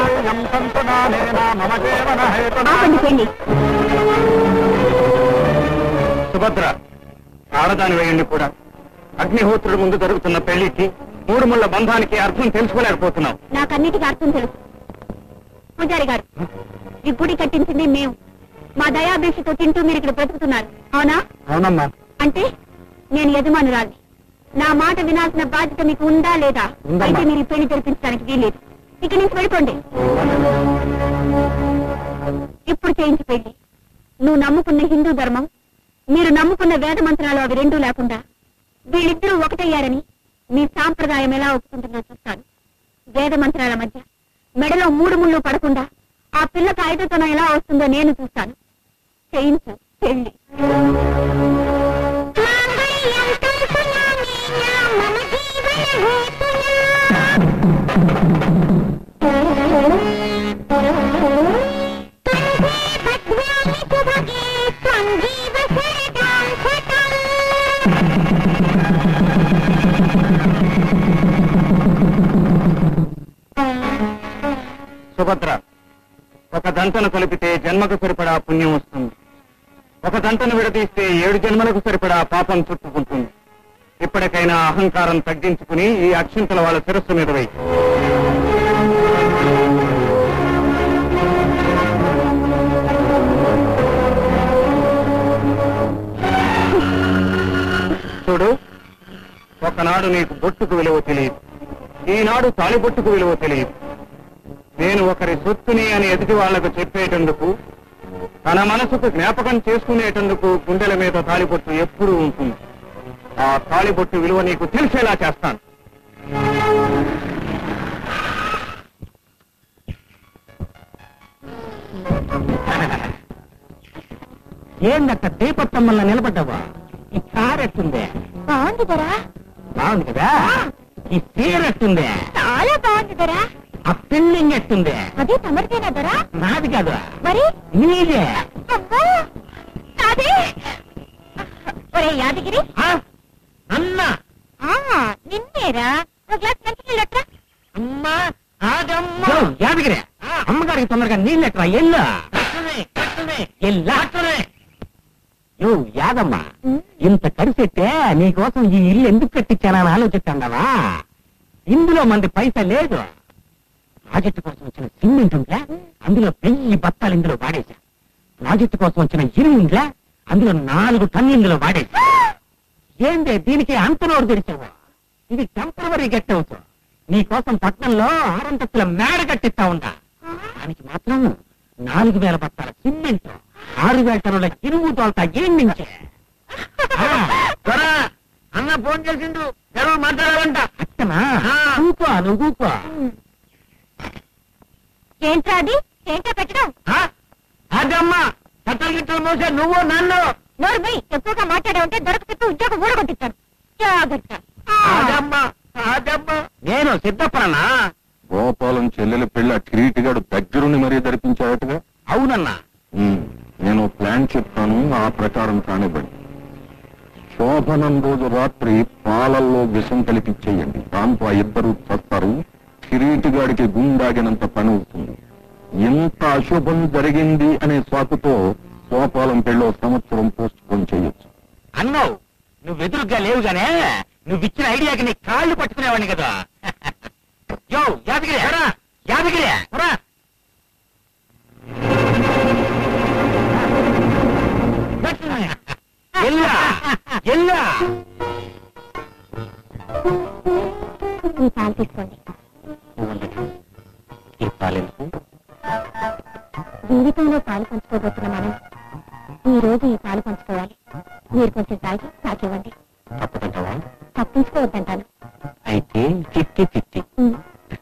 Speaker 1: ఆపండి పెళ్లి
Speaker 2: సుభద్ర ఆడదాని వేయండి కూడా అగ్నిహోత్రుడి ముందు జరుగుతున్న పెళ్లికి మూడు ముళ్ళ బంధానికి అర్థం తెలుసుకోలేకపోతున్నాం
Speaker 1: నాకన్నిటికీ అర్థం తెలుసు పూజారి గారు ఈ గుడి కట్టించింది మేము మా దయాభిక్షతో తింటూ మీరు ఇక్కడ బ్రతుకుతున్నారు అవునా
Speaker 2: అవునమ్మా
Speaker 1: అంటే నేను యజమానురాలి నా మాట వినాల్సిన బాధ్యత మీకు ఉందా లేదా
Speaker 2: ఉందమ్మా.
Speaker 1: అయితే మీరు ఈ పెళ్లి జరిపించడానికి వీలేదు ఇక్కడి నుంచి వెళ్ళిపోండి ఇప్పుడు చేయించి పెళ్లి నువ్వు నమ్ముకున్న హిందూ ధర్మం మీరు నమ్ముకున్న వేద మంత్రాలు అవి రెండూ లేకుండా వీళ్ళిద్దరూ ఒకటయ్యారని మీ సాంప్రదాయం ఎలా ఒప్పుకుంటుందో చూస్తాను వేద మంత్రాల మధ్య మెడలో మూడు ముళ్ళు పడకుండా ఆ పిల్లకి ఐదతనం ఎలా వస్తుందో నేను చూస్తాను చేయించు పెళ్లి
Speaker 2: సుభద్ర ఒక దంతను కలిపితే జన్మకు సరిపడా పుణ్యం వస్తుంది ఒక దంతను విడదీస్తే ఏడు జన్మలకు సరిపడా పాపం చుట్టుకుంటుంది ఇప్పటికైనా అహంకారం తగ్గించుకుని ఈ అక్షింతల వాళ్ళ శిరస్సు మీద వేయి చూడు ఒకనాడు నీకు బొట్టుకు విలువ తెలియదు ఈనాడు తాళిబొట్టుకు విలువ తెలియదు నేను ఒకరి సొత్తుని అని ఎదుటి వాళ్లకు చెప్పేటందుకు తన మనసుకు జ్ఞాపకం చేసుకునేటందుకు గుండెల మీద తాళిబొట్టు ఎప్పుడూ ఉంటుంది ఆ తాళిబొట్టు విలువ నీకు తెలిసేలా చేస్తాను
Speaker 3: ఏందక్క దీపత్తమ్మల్ని నిలబడ్డావా ఈ కార్ ఎట్టుందే
Speaker 1: బాగుంది దొరా
Speaker 3: బాగుంది కదా ఈ చీర ఎట్టుందే
Speaker 1: చాలా బాగుంది దొరా
Speaker 3: ఆ పిల్లింగ్ ఎట్టుందే
Speaker 1: అదే తమరిదేనా దొరా
Speaker 3: నాది కాదు
Speaker 1: మరి
Speaker 3: నీదే
Speaker 1: అబ్బా అదే ఒరే యాదగిరి
Speaker 3: ఆ? అన్నా
Speaker 1: ఆ నిన్నేరా ఒక గ్లాస్ మంచి నీళ్ళట్రా
Speaker 3: అమ్మా ఆగమ్మా యాదగిరి అమ్మగారికి తొందరగా నీళ్ళు ఎట్రా ఎల్లు ఎల్లా యో యాదమ్మ ఇంత కడిసెట్టే నీకోసం ఈ ఇల్లు ఎందుకు కట్టించానని ఆలోచిస్తాండవా ఇందులో మంది పైసా లేదు ప్రాజెక్టు కోసం వచ్చిన సిమెంట్ ఉంటే అందులో వెయ్యి బత్తాలు ఇందులో వాడేశా ప్రాజెక్టు కోసం వచ్చిన ఇరువుంట్లే అందులో నాలుగు టన్నులు ఇందులో వాడేశా ఏందే దీనికి అంత నోరు తెరిచావు ఇది టెంపరవరీ గెట్ హౌస్ నీకోసం పట్నంలో ఆరంతస్తుల మేడ కట్టిస్తా ఉంటా దానికి మాత్రం నాలుగు వేల బత్తాల సిమెంట్ ఆరు వేల టన్నుల ఇరువు తోలుతా ఏం నుంచే ఆ, త్వర, అన్న ఫోన్ చేసిండు ఎవరు మాట్లాడాలంట అట్టనా కూకో నువ్వు కూకో
Speaker 1: ఏంట్రా అది ఏంటో పెట్టడం
Speaker 3: అదమ్మా చట్టం గిట్టలు మోసే నువ్వు నన్ను
Speaker 1: నోరు పోయి ఎక్కువగా మాట్లాడే ఉంటే దొరకకపోతే ఉద్యోగం ఊడగొట్టిస్తాను జాగ్రత్త
Speaker 3: అదమ్మా అదమ్మా నేను సిద్ధపడనా
Speaker 4: గోపాలం చెల్లెల పెళ్లి ఆ కిరీటిగాడు దగ్గరుండి మరీ ధరిపించాడటగా
Speaker 3: అవునన్నా
Speaker 4: ఉమ్, నేను ప్లాన్ చెప్తాను ఆ ప్రకారం కానివ్వండి శోభనం రోజు రాత్రి పాలల్లో విషం కలిపిచ్చేయండి దాంతో ఆ ఇద్దరు చస్తారు కిరీటిగాడికి గుండాగినంత పని అవుతుంది ఎంత అశుభం జరిగింది అనే సాకుతో గోపాలం పెళ్ళో సంవత్సరం పోస్ట్ పోన్ చేయొచ్చు
Speaker 3: అన్నావు నువ్వు ఎదురుగా లేవుగానే నువ్వు ఇచ్చిన ఐడియాకి నీ కాళ్ళు పట్టుకునేవాడిని కదా యో యాదగిరి రా యాదగిరి రా ఎల్లా ఎల్లా
Speaker 1: ఈ పాలు తీసుకోండి
Speaker 3: ఈ పాలెందుకు
Speaker 1: జీవితంలో పాలు పంచుకోబోతున్న మనం ఈ రోజు ఈ పాలు పంచుకోవాలి మీరు కొంచెం తాగి తాకివ్వండి
Speaker 3: తప్పదంటావా
Speaker 1: తప్పించుకోవద్దంటాను
Speaker 3: అయితే చిట్టి చిట్టి
Speaker 1: ఉమ్.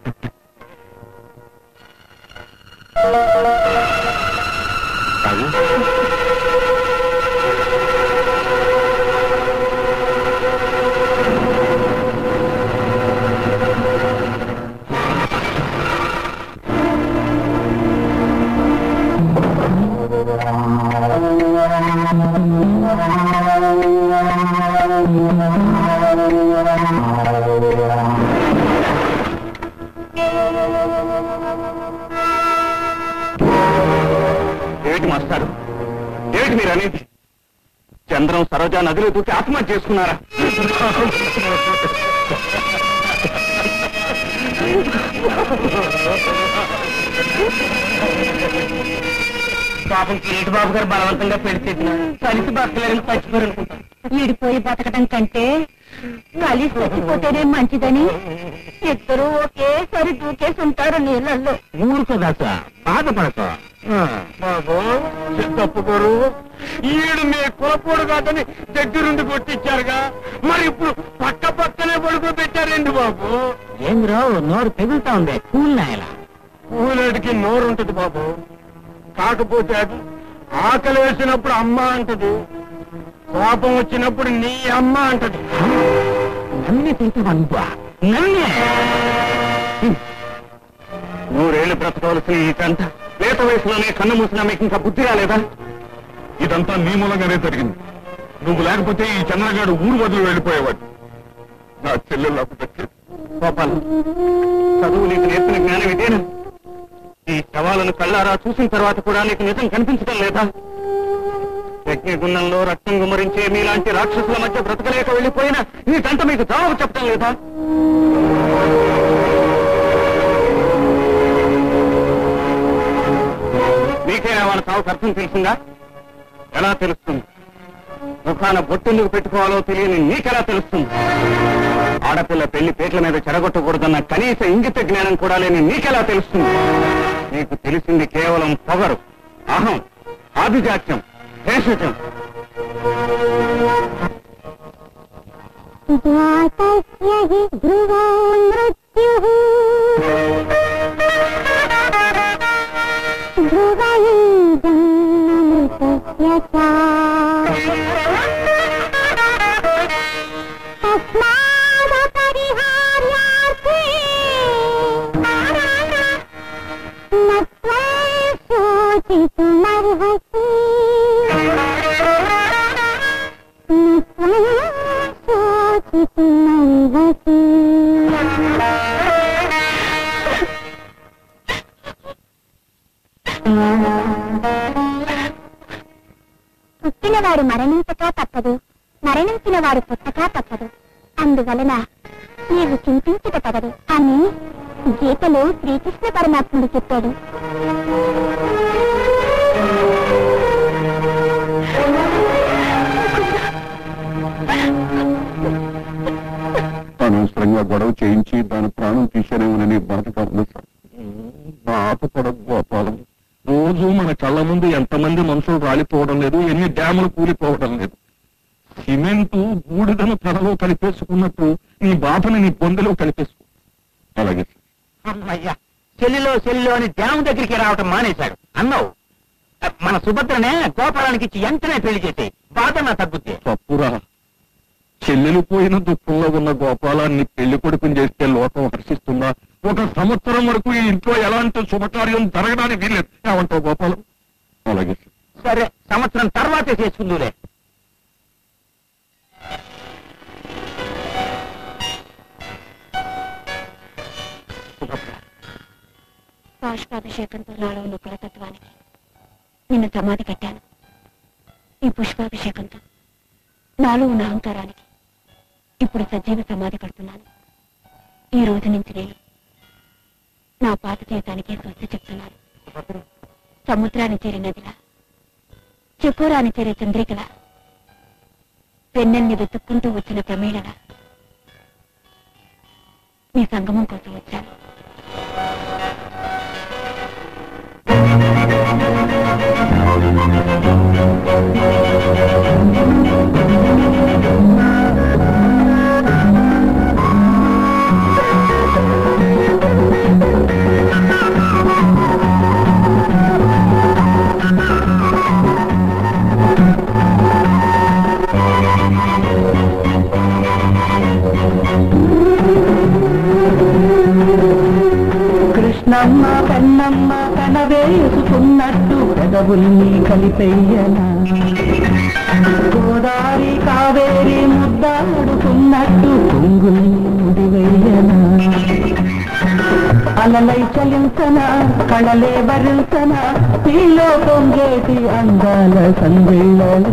Speaker 3: తాగు
Speaker 2: ఏమిటి మాస్టారు ఏమిటి మీరు అనేది చంద్రం సరోజ నదిలో దూకి ఆత్మహత్య చేసుకున్నారా
Speaker 3: పాపం కిరీటి బాబు గారు బలవంతంగా పెళ్లి చేసిన కలిసి బతకలేరని చచ్చిపోయారు అనుకుంటాను
Speaker 1: విడిపోయి బతకడం కంటే కలిసి చచ్చిపోతేనే మంచిదని ఇద్దరు ఒకేసారి దూకేసి ఉంటారు నీళ్ళల్లో
Speaker 3: ఊరుకోదా సార్ బాధపడక
Speaker 2: బాబు తప్పుకోరు ఈడు మీ కులపోడు కాదని దగ్గరుండి కొట్టించారుగా మరి ఇప్పుడు పక్క పక్కనే పడుకోబెట్టారండి బాబు
Speaker 3: ఏం రావు నోరు పెగులుతా ఉంది కూల్ నాయల
Speaker 2: ఊలేడికి నోరు ఉంటది బాబు కాకపోతే అది ఆకలి వేసినప్పుడు అమ్మ అంటది కోపం వచ్చినప్పుడు నీ అమ్మ అంటది
Speaker 3: నన్ను తింటావనుకో నన్నే
Speaker 2: నూరేళ్లు బ్రతకవలసిన ఈ కంట లేత వయసులోనే కన్ను మూసినా మీకు ఇంకా బుద్ధి రాలేదా
Speaker 4: ఇదంతా నీ మూలంగానే జరిగింది నువ్వు లేకపోతే ఈ చంద్రగాడు ఊరు వదిలి వెళ్ళిపోయేవాడు నా చెల్లెలు దక్కేది
Speaker 2: గోపాల్ చదువు నీకు నేర్పిన జ్ఞానం ఇదేనా ఈ శవాలను కళ్ళారా చూసిన తర్వాత కూడా నీకు నిజం కనిపించడం లేదా యజ్ఞగుణంలో రక్తం గుమ్మరించే మీలాంటి రాక్షసుల మధ్య బ్రతకలేక వెళ్ళిపోయినా నీ కంట మీకు జవాబు చెప్పడం లేదా నీకేనా వాళ్ళ సావుకు అర్థం తెలిసిందా ఎలా తెలుస్తుంది ముఖాన బొట్టెందుకు పెట్టుకోవాలో తెలియని నీకెలా తెలుస్తుంది ఆడపిల్ల పెళ్లి పేట్ల మీద చెడగొట్టకూడదన్న కనీస ఇంగిత జ్ఞానం కూడా లేని నీకెలా తెలుస్తుంది నీకు తెలిసింది కేవలం పొగరు అహం ఆభిజాత్యం భేషజం
Speaker 1: జాతస్య హి ధ్రువో మృత్యుః ధ్రువైదం మృతస్య చ తస్మాదపరిహార్యార్థే न त्वं शोचितुमर्हसि न त्वं शोचितुमर्हसि పుట్టినవాడు మరణించక తప్పదు మరణించిన వాడు పుట్టక తప్పదు అందువలన నీవు చింతించక తగదు అని గీతలో శ్రీకృష్ణ పరమాత్ముడు చెప్పాడు
Speaker 4: అనవసరంగా గొడవ చేయించి దాని ప్రాణం తీశానేమోనని బాధగా ఉంది సార్ బాధపడదు గోపాలం రోజు మన కళ్ళ ముందు ఎంతమంది మనుషులు రాలిపోవడం లేదు ఎన్ని డ్యాములు కూలిపోవడం లేదు సిమెంటు బూడిదను తనలో కలిపేసుకున్నట్టు నీ బాధని నీ బొందెలో కలిపేసుకో అలాగే
Speaker 3: అమ్మయ్యా చెల్లిలో చెల్లిలో అని డ్యామ్ దగ్గరికి రావటం మానేశాడు అన్నావు మన సుభద్రనే గోపాలానికి ఇచ్చి వెంటనే పెళ్లి చేసి బాధ నా తగ్గుద్ది
Speaker 4: తప్పురా చెల్లెలు పోయిన దుఃఖంలో ఉన్న గోపాలాన్ని పెళ్లి కొడుకుని చేస్తే లోకం హర్షిస్తుందా ఒక సంవత్సరం వరకు ఈ ఇంట్లో ఎలాంటి శుభకార్యం జరగడానికి వీల్లేదు ఏమంటావు గోపాలం అలాగే
Speaker 3: సరే సంవత్సరం తర్వాతే చేసుకుందులే సుభద్ర
Speaker 1: బాష్పాభిషేకంతో నాలో ఉన్న కులతత్వానికి నిన్ను సమాధి కట్టాను ఈ పుష్పాభిషేకంతో నాలో ఉన్న అహంకారానికి ఇప్పుడు సజీవ సమాధి కడుతున్నాను ఈ రోజు నుంచి నేను నా పాత జీవితానికి స్వస్తి చెప్తున్నాను సముద్రాన్ని చేరే నదిలా చెకోరాన్ని చేరే చంద్రికలా పెన్నెల్ని వెతుక్కుంటూ వచ్చిన ప్రమేళలా మీ సంగమం కోసం వచ్చాను
Speaker 5: కృష్ణమ్మ కన్నమ్మ కనవేసుకున్నట్టు పెదవుల్ని కలిపెయ్యనా గోదారి కావేరి ముద్దాడుకున్నట్టు కొంగుల్ని ముడివెయ్యనా అలలై చలించన కళలే భరించన నీలో పొంగేటి అందాల సందిళ్ళలో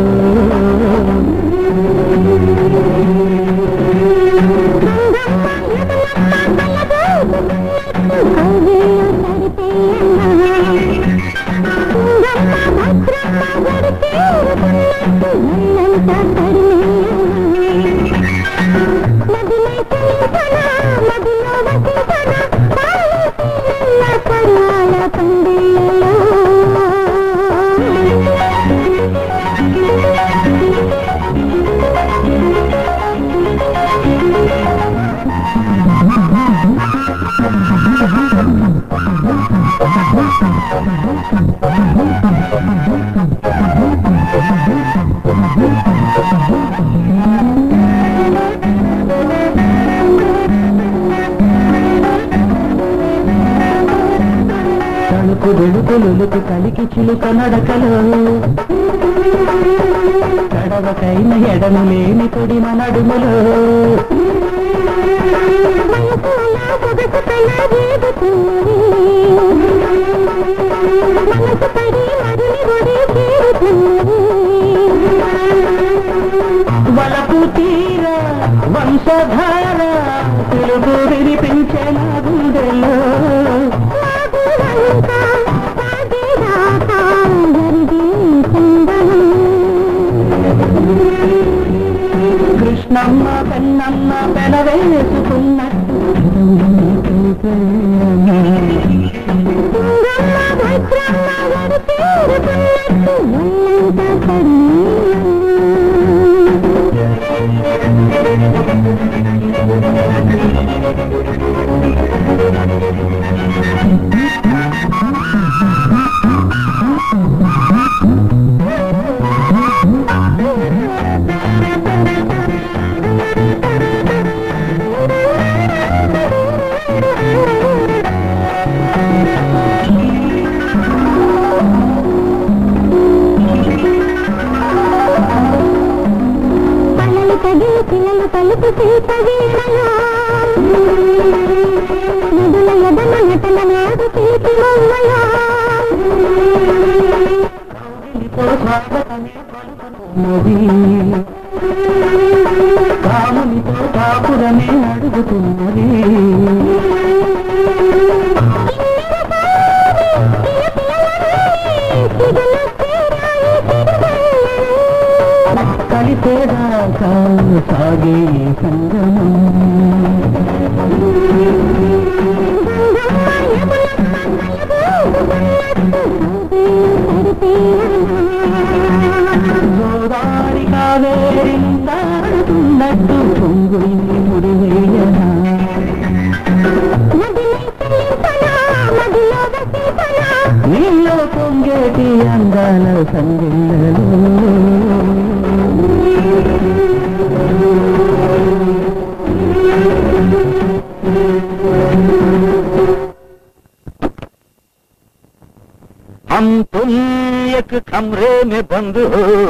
Speaker 5: తణుకు వెలుగులుకు కలికి చిలుక నడకలో కడవకైన ఎడము లేని తొడిమ నడుములో వలపు తీర వంశధార తెలుగు వినిపించే నా గుండెలో కృష్ణమ్మ పెన్నమ్మ పెనవేసుకున్నట్టు
Speaker 1: పల్లలు తగి పిల్లలు తలుపు తీపవీణలో నదుల ఎదమ నటన నాడు తీపి బొమ్మలో
Speaker 5: కామునితో కాపురమే అడుగుతున్నది కలిసేదాకా సాగే ఈ సంగమం గోదారి కావేరి రాగాల సంగిళ్ళలో
Speaker 3: హమ్ తుమ్ ఎక్ కమ్రే మే బంధు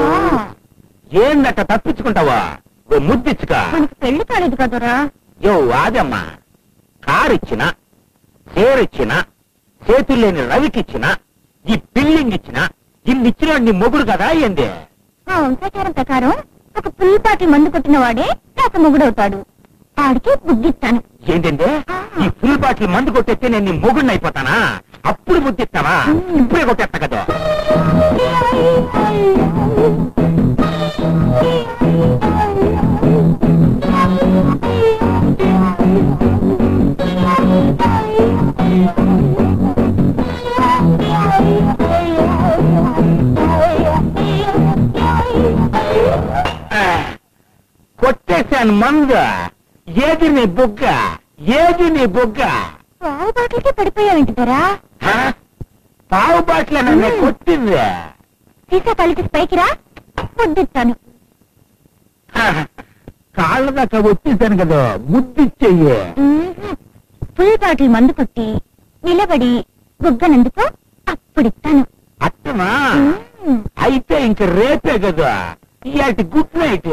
Speaker 3: ఏందట తప్పించుకుంటావా ఓ ముద్దిచ్చుక
Speaker 1: మనకు పెళ్లి కాలేదు కదరా
Speaker 3: యో ఆదమ్మా కారిచ్చిన చేరిచ్చిన చేతులు లేని రవికిచ్చిన ఈ బిల్డింగ్ ఇచ్చిన ఇన్నిచ్చిన నీ మొగుడు కదా ఏంది
Speaker 1: ఆ వంశాచారం ప్రకారం ఒక పుల్పాటి మందు కొట్టిన వాడే నాకు మొగుడవుతాడు ఆడికి బుద్ధిస్తాను
Speaker 3: ఏంటంటే ఈ ఫుల్ బాటిల్ మందు కొట్టేస్తే నేను నీ మొగుడిని అయిపోతానా అప్పుడు బుద్ధిస్తావా ఇప్పుడే కొట్టేస్తా కదా ఆ, కొట్టేశాను మందు ఏది నీ బుగ్గ ఏది నీ బుగ్గ
Speaker 1: పావు బాటిల్కి పడిపోయావేంటి దొరా
Speaker 3: హ? పావు బాటిల్ నన్ను కొట్టింది
Speaker 1: సీసా కలిసి పైకి రా బుద్ధిస్తాను
Speaker 3: హ, కాళ్ళ దాకా వచ్చేసాను కదా ముద్దిచ్చెయ్యి
Speaker 1: ఫుల్ బాటిల్ మందు కొట్టి నిలబడి బుగ్గనందుకో అప్పుడిస్తాను
Speaker 3: అట్టనా అయితే ఇంక రేపే కదా ఇయాటి గుడ్ నైట్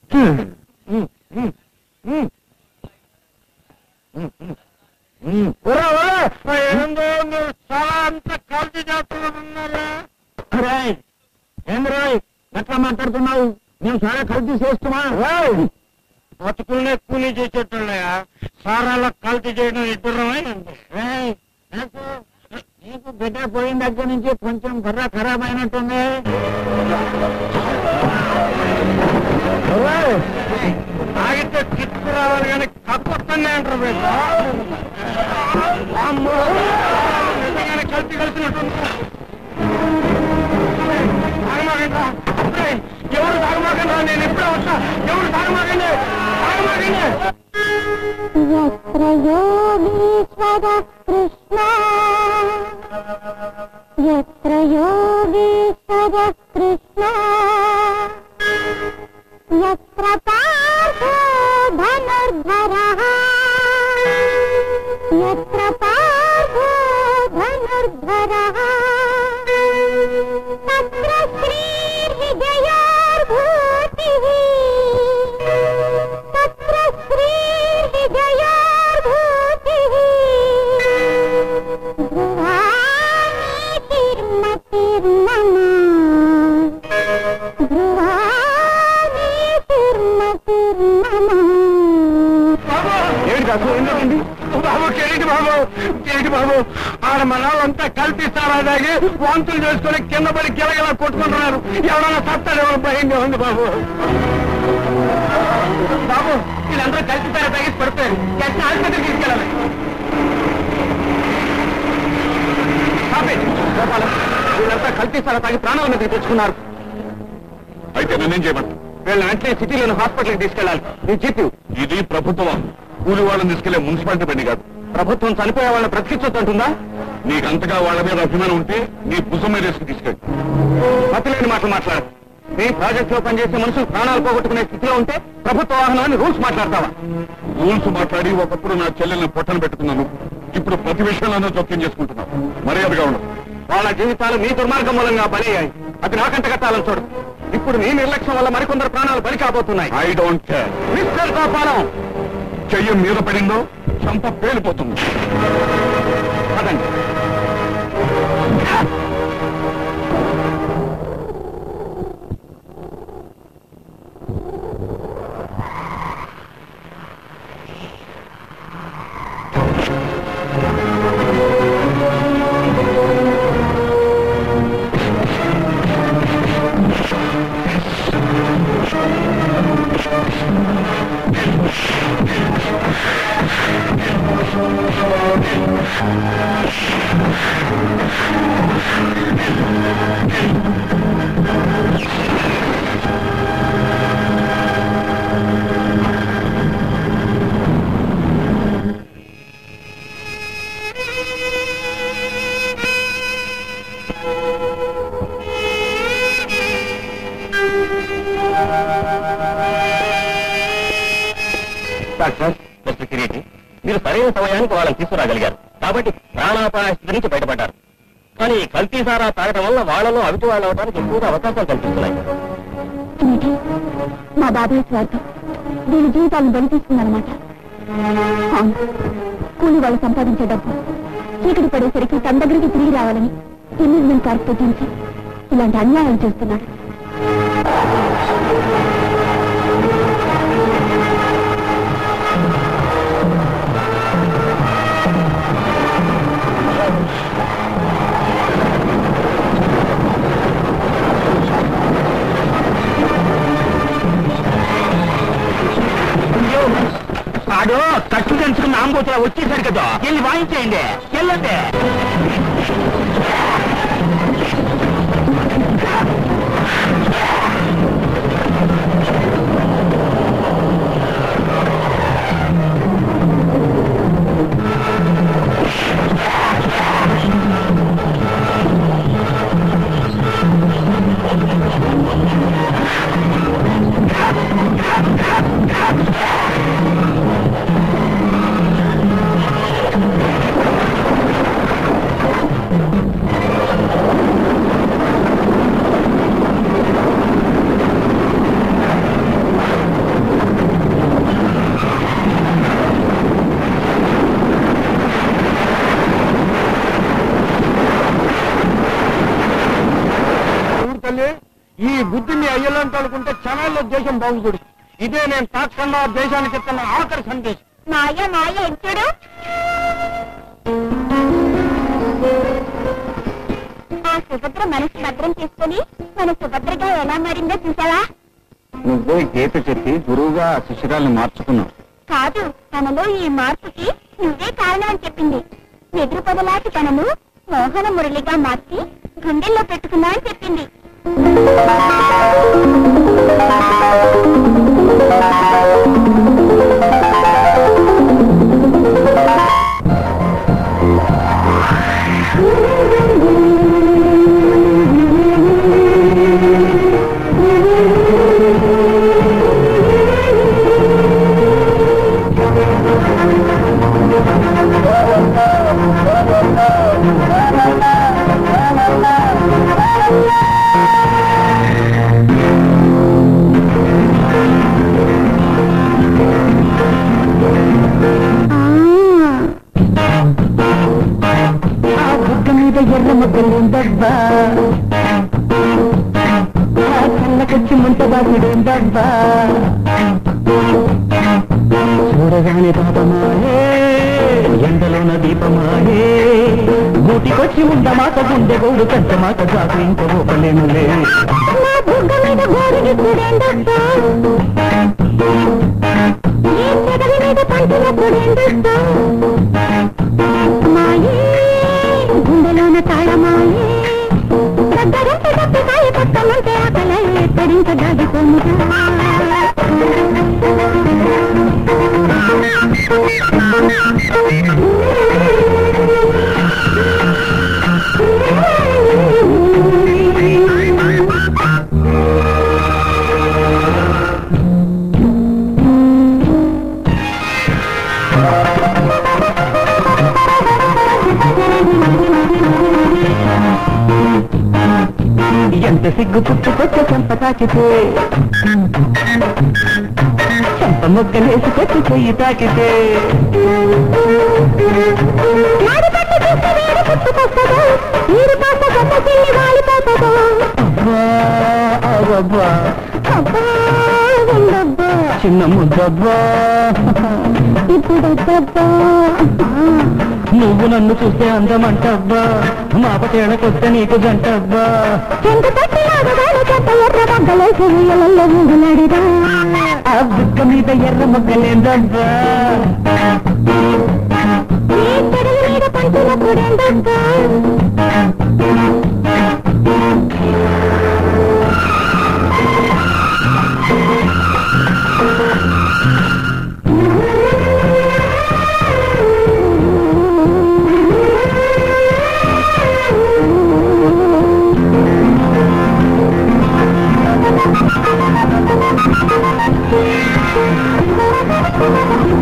Speaker 3: ఎట్లా మాట్లాడుతున్నావు మేము చాలా కల్తీ చేస్తున్నా బతుకులనే కూలీ చేసేట్టున్నాయా సారాలో కల్తీ చేయడం ఇద్దరమే నీకు బిడ్డ పోయిన దగ్గర నుంచి కొంచెం బుర్ర ఖరాబ్ అయినట్టుంది తాగితే కిక్కు రావాలి కానీ కప్పొస్తుంది అంటారు బిడ్డ అమ్మో నిజంగానే కలిసి కలిసినట్టుంది తాగమాకండి ఏయ్, ఎవరు తాగమాకండి నేను ఇప్పుడే వస్తా ఎవరు తాగమాకండి తాగమాకండి
Speaker 1: ఎత్ర యోగీశ్వర కృష్ణ ఎత్ర యోగీశ్వర కృష్ణ ఎత్ర పార్థో ధనుర్ధరః ఎత్ర పార్థో ధనుర్ధరః తత్ర శ్రీర్విజయోర్భూతిః తత్ర శ్రీర్విజయోర్భూతిः ధ్రువాణీతిర్మతిర్మమ ధ్రువాణీతిర్మతిర్మమ
Speaker 3: ఏంటి బాబు ఎందుకండి బాబు కేటి బాబు కేటి బాబు ఆడ మన వాళ్ళంతా కలిపి సారా తాగి వాంతులు చేసుకుని కింద పడి గిలగలా కొట్టుకుంటున్నారు ఎవరైనా సత్తాడు ఎవరు భయంగా ఉంది బాబు బాబు వీళ్ళందరూ కలిసి సారా తాగి పడిపోయారు ఎట్లా ఆసుపత్రికి తీసుకెళ్ళాలి ఆపేయ్, గోపాలం. వీళ్ళంతా కల్తీ సారా తాగి ప్రాణాల మీద తెచ్చుకున్నారు
Speaker 4: అయితే నన్నేం చేయమంటావు
Speaker 3: వీళ్ళని వెంటనే సిటీలోని హాస్పిటల్కి తీసుకెళ్ళాలి నీ జీపీ
Speaker 4: ఇది ప్రభుత్వం కూలి వాళ్ళని తీసుకెళ్లే మున్సిపాలిటీ పని కాదు
Speaker 3: ప్రభుత్వం చనిపోయే వాళ్ళని బ్రతికించొద్దంటుందా
Speaker 4: నీకంతగా వాళ్ళ మీద అభిమానం ఉంటే నీ భుజం మీద వేసుకు తీసుకెళ్ళి
Speaker 3: మతిలేని మాటలు మాట్లాడు నీ ప్రాజెక్ట్ లో పనిచేసే మనుషులు ప్రాణాలు పోగొట్టుకునే స్థితిలో ఉంటే ప్రభుత్వ వాహనాన్ని రూల్స్ మాట్లాడతావా
Speaker 4: రూల్స్ మాట్లాడి ఒకప్పుడు నా చెల్లెల్ని పొట్టన పెట్టుకున్నాను ఇప్పుడు ప్రతి విషయంలోనూ జోక్యం చేసుకుంటున్నాను మర్యాదగా ఉండదు
Speaker 3: వాళ్ళ జీవితాలు మీ దుర్మార్గం మూలంగా బలయ్యాయి అది నాకంట కట్టాలని చూడు ఇప్పుడు నీ నిర్లక్ష్యం వల్ల మరికొందరు ప్రాణాలు బలి కాబోతున్నాయి
Speaker 4: I don't care
Speaker 3: mister Gopalam
Speaker 4: చెయ్యి మీద పడిందో చంప పేలిపోతుంది
Speaker 3: పదండి
Speaker 2: డాక్టర్ మిస్టర్ కిరీటి మీరు సరైన సమయానికి వాళ్ళని తీసుకురాగలిగారు కాబట్టి ప్రాణాపాయ స్థితి నుంచి బయటపడ్డారు కానీ ఈ కల్తీ సారా తాగడం వల్ల వాళ్ళలో అవిటి వాళ్ళు అవడానికి ఎక్కువగా అవకాశాలు కల్పిస్తున్నాయి
Speaker 1: ఏమిటి? మా బాబాయ్ స్వార్థం వీళ్ళ జీవితాలను బలి తీసుకుందనమాట అవును కూలి వాళ్ళు సంపాదించే డబ్బు చీకటి పడేసరికి తన దగ్గరికి తిరిగి రావాలని ఎమ్యూజ్మెంట్ పార్క్ పెట్టించి ఇలాంటి అన్యాయం చేస్తున్నాడు
Speaker 3: ఆడు కట్టు తెంచుకున్న ఆంబోతులా వచ్చేసాడు కదా వెళ్ళి వాయించేయండి వెళ్ళండి తల్లి ఈ బుద్ధిని అయ్యలంత అనుకుంటే క్షణాల్లో దేశం బాగుపడు ఇదే నేను తాత్కుండా దేశానికి ఇస్తున్న ఆఖరి సందేశం
Speaker 1: మాయ మాయ ఎంచుడు ఆ సుభద్ర మనసు భద్రం చేసుకుని మన సుభద్రగా ఎలా మారిందో చూసావా
Speaker 2: నువ్వే గీత చెప్పి గురువుగా ఆ శిష్యురాల్ని మార్చుకున్నావు
Speaker 1: కాదు తనలో ఈ మార్పుకి నువ్వే కారణం అని చెప్పింది ఎదురు పొదలాటి తనను మోహన మురళిగా మార్చి గుండెల్లో పెట్టుకున్నా అని చెప్పింది
Speaker 5: ఆ బుగ్గ మీద ఎర్ర ముద్దలుందబ్బా ఆ కళ్ళకొచ్చి ముంత బాగుడుందబ్బా చూడగానే పాపమాయే ఎండలోన దీపమాయే గూటికొచ్చి ఉండ మాట గుండె గోడు కంట మాట కాకు ఇంక ఓపలేనులే
Speaker 1: నా బుగ్గ మీద గోరుని కూడేందబ్బా ఈ పెదవి మీద పంటిన కూడేందబ్బా మాయే గుండెలోన తాళమాయే దగ్గరంటే తప్పికాయ పక్కమంటే ఆకలే ఎక్కడింక దాగిపోముగా
Speaker 5: ఎంత సిగ్గు పుట్టుకొచ్చే చెంప తాకితే చెంప మొగ్గలేసుకొచ్చి చెయ్యి తాకితే
Speaker 1: నాడు పట్టి చూస్తే వేడి పుట్టుకొస్తుందో నీరు కాస్త కొత్త పిల్లి వాలిపోతుందో
Speaker 5: అబ్బా అబ్బా
Speaker 1: అబ్బా ఉండబ్బా
Speaker 5: చిన్న ముద్దబ్బా
Speaker 1: ఇప్పుడు డబ్బా
Speaker 5: నువ్వు నన్ను చూస్తే అందమంటబ్బా మాప తేడాకొస్తే నీకు గంటబ్బా
Speaker 1: చెంత పట్టి ఆగదాని చెత్త ఎర్ర బగ్గలేసి ఉయ్యలలో ఊగులాడిదా
Speaker 5: ఆ బుక్క మీద ఎర్ర మొగ్గలేందబ్బా
Speaker 1: ఈ పెదవి మీద పంటిన కూడేందబ్బా
Speaker 5: ఆ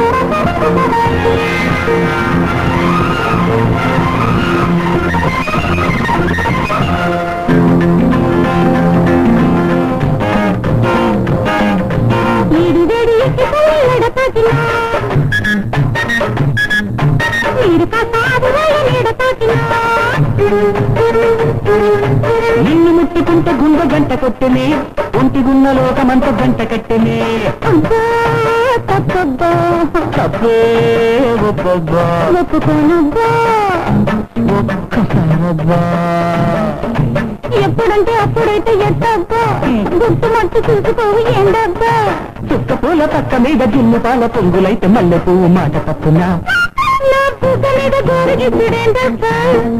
Speaker 1: జాబురాయి నీడతోటినా
Speaker 5: నిన్ను ముట్టుకుంటే గుండె గంట కొట్టెనే ఒంటి గున్న లోకమంత గంట కట్టెనే
Speaker 1: అబ్బా, తప్పబ్బా
Speaker 5: తప్పే ఒబ్బబ్బా
Speaker 1: ఒప్పుకోనబ్బా
Speaker 5: ఒక్కసారబ్బా
Speaker 1: ఎప్పుడంటే అప్పుడైతే ఎట్టబ్బా గుర్తు మట్టు చూసుకోవు ఏందబ్బా
Speaker 5: చుక్క పూల పక్క మీద గిన్నె పాల పొంగులైతే మల్లె పువ్వు మాట తప్పునా
Speaker 1: నా పూట మీద గోరగిప్పుడేందబ్బా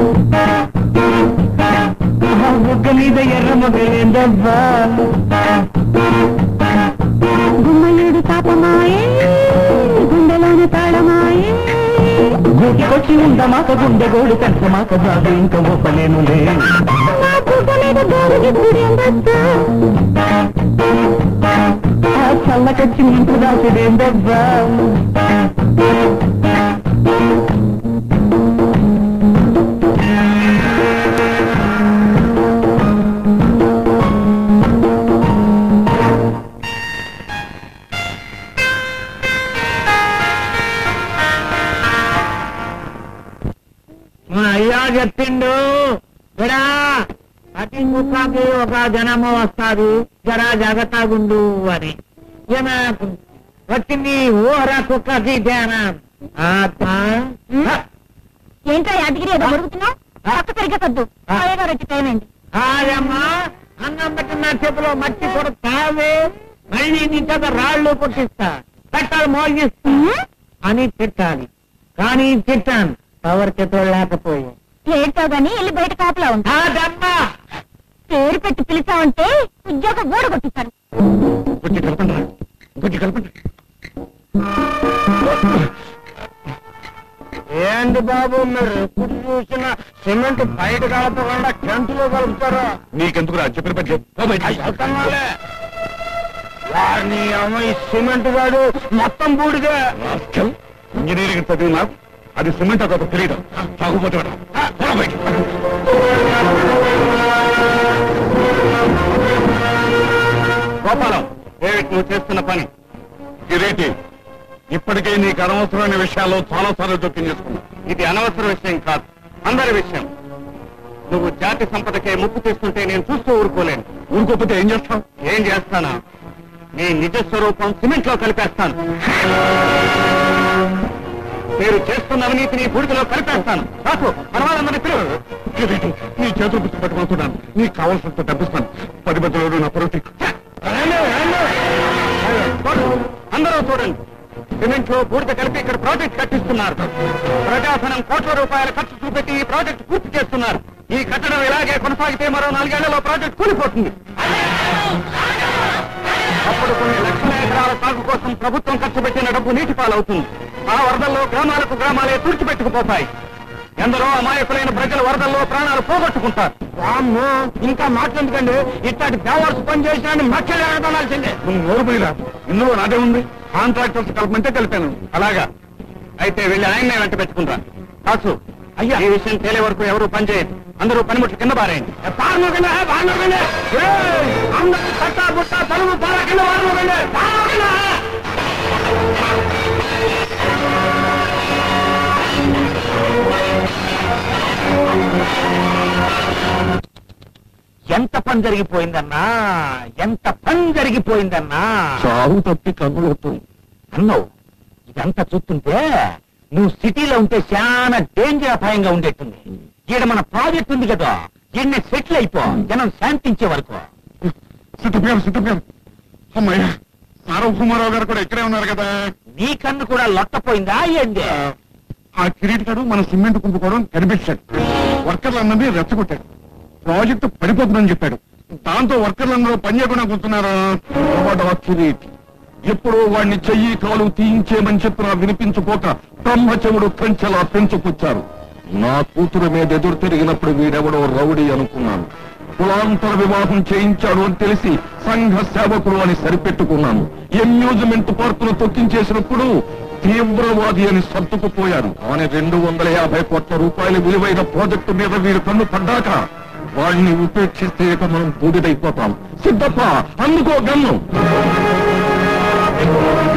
Speaker 5: ఆ బుగ్గ మీద ఎర్ర మొగలేందబ్బా
Speaker 1: గుమ్మయుడు తాపమాయే గుండెలోన తాళమాయే
Speaker 5: గూటికొచ్చి ఉండమాక గుండె గోడు పెంచమాక బాగు ఇంకా ఊపలేనులే
Speaker 1: నా పూట మీద గోరగిప్పుడేందబ్బా
Speaker 5: ఆ చల్లకొచ్చి ఇంటి దాచుడేందబ్బా
Speaker 3: మా అయ్యా చెప్పిండు విడా ప్రతి కుక్కకి ఒక జనము వస్తాది జరా జాగ్రత్తగుండు అని ఈమె వచ్చింది ఊర కుక్కకి ధ్యానం ఆత్మ
Speaker 1: ఏంటో యాదగిరి ఏదో అడుగుతున్నావు పక్క సరిగ్గా కద్దు గారు వచ్చి టైం అయింది
Speaker 3: ఆయమ్మా అన్నం పెట్టిన చేతిలో మట్టి కొడతావే మళ్ళీ నీ చేత రాళ్ళు పుట్టిస్తా పెట్టాలి మోగిస్తా అని తిట్టాలి కానీ తిట్టాను పవర్ చేతులు లేకపోయి
Speaker 1: ఏడ్చావు గాని వెళ్ళి బయట కాపలా ఉంటా
Speaker 3: కాదమ్మా
Speaker 1: పేరు పెట్టి పిలిచావంటే ఉద్యోగం ఊడగొట్టిస్తాను
Speaker 4: కొంచెం కలపండి రా. కొంచెం కలపండి
Speaker 3: ఏంటి బాబు మీరు ఎప్పుడు చూసిన సిమెంట్ బయట కలపకుండా టెంట్లో కలుపుతారా
Speaker 4: నీకెందుకు రా చెప్పిన పని చెప్పు. పో బయటికి.
Speaker 3: వెళ్తామాలే. వారిని అమ్మ ఈ సిమెంట్ గాడు మొత్తం బూడిదే
Speaker 4: రాస్కెల్. ఇంజనీరింగ్ చదివి నాకు అది సిమెంట్ అదొక తెలియదు తాగుపోతే
Speaker 2: గోపాలం ఏమిటి నువ్వు చేస్తున్న పని
Speaker 4: కిరీటి ఇప్పటికే నీకు అనవసరమైన విషయాల్లో చాలా సార్లు జోక్యం చేసుకున్నా
Speaker 2: ఇది అనవసర విషయం కాదు అందరి విషయం నువ్వు జాతి సంపదకే ముప్పు తెస్తుంటే నేను చూస్తూ ఊరుకోలేను
Speaker 4: ఊరుకోకపోతే ఏం చేస్తావు
Speaker 2: ఏం చేస్తానా నీ నిజ స్వరూపం సిమెంట్ లో కలిపేస్తాను మీరు చేస్తున్న అవినీతిని బూడిదలో కలిపేస్తాను రాసు మన వాళ్ళందరినీ పిలువు
Speaker 4: కిరీటి నీ చేతులు పుచ్చి పట్టుకుంటున్నాను నీకు కావాల్సినంత డబ్బిస్తాను పది మధ్యలో నా పరువు తీకు.
Speaker 2: అందరూ చూడండి సిమెంట్ లో బూడిద కలిపి ఇక్కడ ప్రాజెక్ట్ కట్టిస్తున్నారు ప్రజాధనం కోట్ల రూపాయల ఖర్చు చూపెట్టి ఈ ప్రాజెక్ట్ పూర్తి చేస్తున్నారు ఈ కట్టడం ఇలాగే కొనసాగితే మరో నాలుగేళ్లలో ప్రాజెక్ట్ కూలిపోతుంది అప్పుడు కొన్ని లక్షల ఎకరాల సాగు కోసం ప్రభుత్వం ఖర్చు పెట్టిన డబ్బు నీటి పాలవుతుంది ఆ వరదల్లో గ్రామాలకు గ్రామాలే తుడిచిపెట్టుకుపోతాయి ఎందరో అమాయకులైన ప్రజలు వరదల్లో ప్రాణాలు పోగొట్టుకుంటారు
Speaker 3: వామ్మో, ఇంకా మాట్లాడుకండి ఇట్లాంటి దేవర్స్ పని చేసిన మచ్చలు ఎగదనాల్సిందే
Speaker 4: నువ్వు నోరు పోయిరా ఇందులో నాదే ఉంది కాంట్రాక్టర్స్ కలపమంటే కలిపాను
Speaker 2: అలాగా అయితే వెళ్ళి ఆయన్నే వెంట పెట్టుకుంటా కాసు అయ్యా ఈ విషయం తేలే వరకు ఎవరు పనిచేయదు అందరూ పనిముట్లు కింద పారేయండి
Speaker 3: పారమోకండి పారమోకండి అందరూ కట్ట బుట్ట తలుపు పార కింద పారమోకండి పారమోకండి ఎంత పని జరిగిపోయిందన్నా ఎంత పని జరిగిపోయిందన్నా
Speaker 4: చావు తప్పి కన్నులవుతూ
Speaker 3: అన్నావు ఇదంతా చూస్తుంటే నువ్వు సిటీలో ఉంటే చాలా డేంజర్ అపాయంగా ఉండేట్టుంది ఈడ మన ప్రాజెక్ట్ ఉంది కదా ఈయన్ని సెటిల్ అయిపో జనం శాంతించే వరకు
Speaker 4: సిద్ధపోయారు సిద్ధపోయారు అమ్మయ్యా సార్వభౌమారావు గారు కూడా ఇక్కడే ఉన్నారు కదా
Speaker 3: నీ కన్ను కూడా లొట్టపోయిందా ఏంది
Speaker 4: ఆ కిరీట్ గారు మన సిమెంట్ కుంపుకోవడం కనిపించాడు వర్కర్లందరినీ రెచ్చగొట్టాడు ప్రాజెక్టు పడిపోతుందని చెప్పాడు దాంతో వర్కర్లందరూ పని చేయకుండా కూర్చున్నారు వాడు ఆ కిరీట్ ఎప్పుడో వాడిని చెయ్యి కాలు తీయించేమని చెప్పినా వినిపించుకోక బ్రహ్మచముడు కంచెలా పెంచుకొచ్చారు నా కూతురు మీద ఎదురు తిరిగినప్పుడు వీడెవడో రౌడీ అనుకున్నాను కులాంతర వివాహం చేయించాడు అని తెలిసి సంఘ సేవకుడు అని సరిపెట్టుకున్నాను అమ్యూజ్మెంట్ పార్కును తొక్కించేసినప్పుడు తీవ్రవాది అని సర్దుకుపోయారు కానీ రెండు వందల యాభై కోట్ల రూపాయల విలువైన ప్రాజెక్టు మీద వీరు కన్ను పడ్డాక వాడిని ఉపేక్షిస్తే ఇక మనం బూడిదైపోతాం సిద్ధప్ప అందుకో గన్ను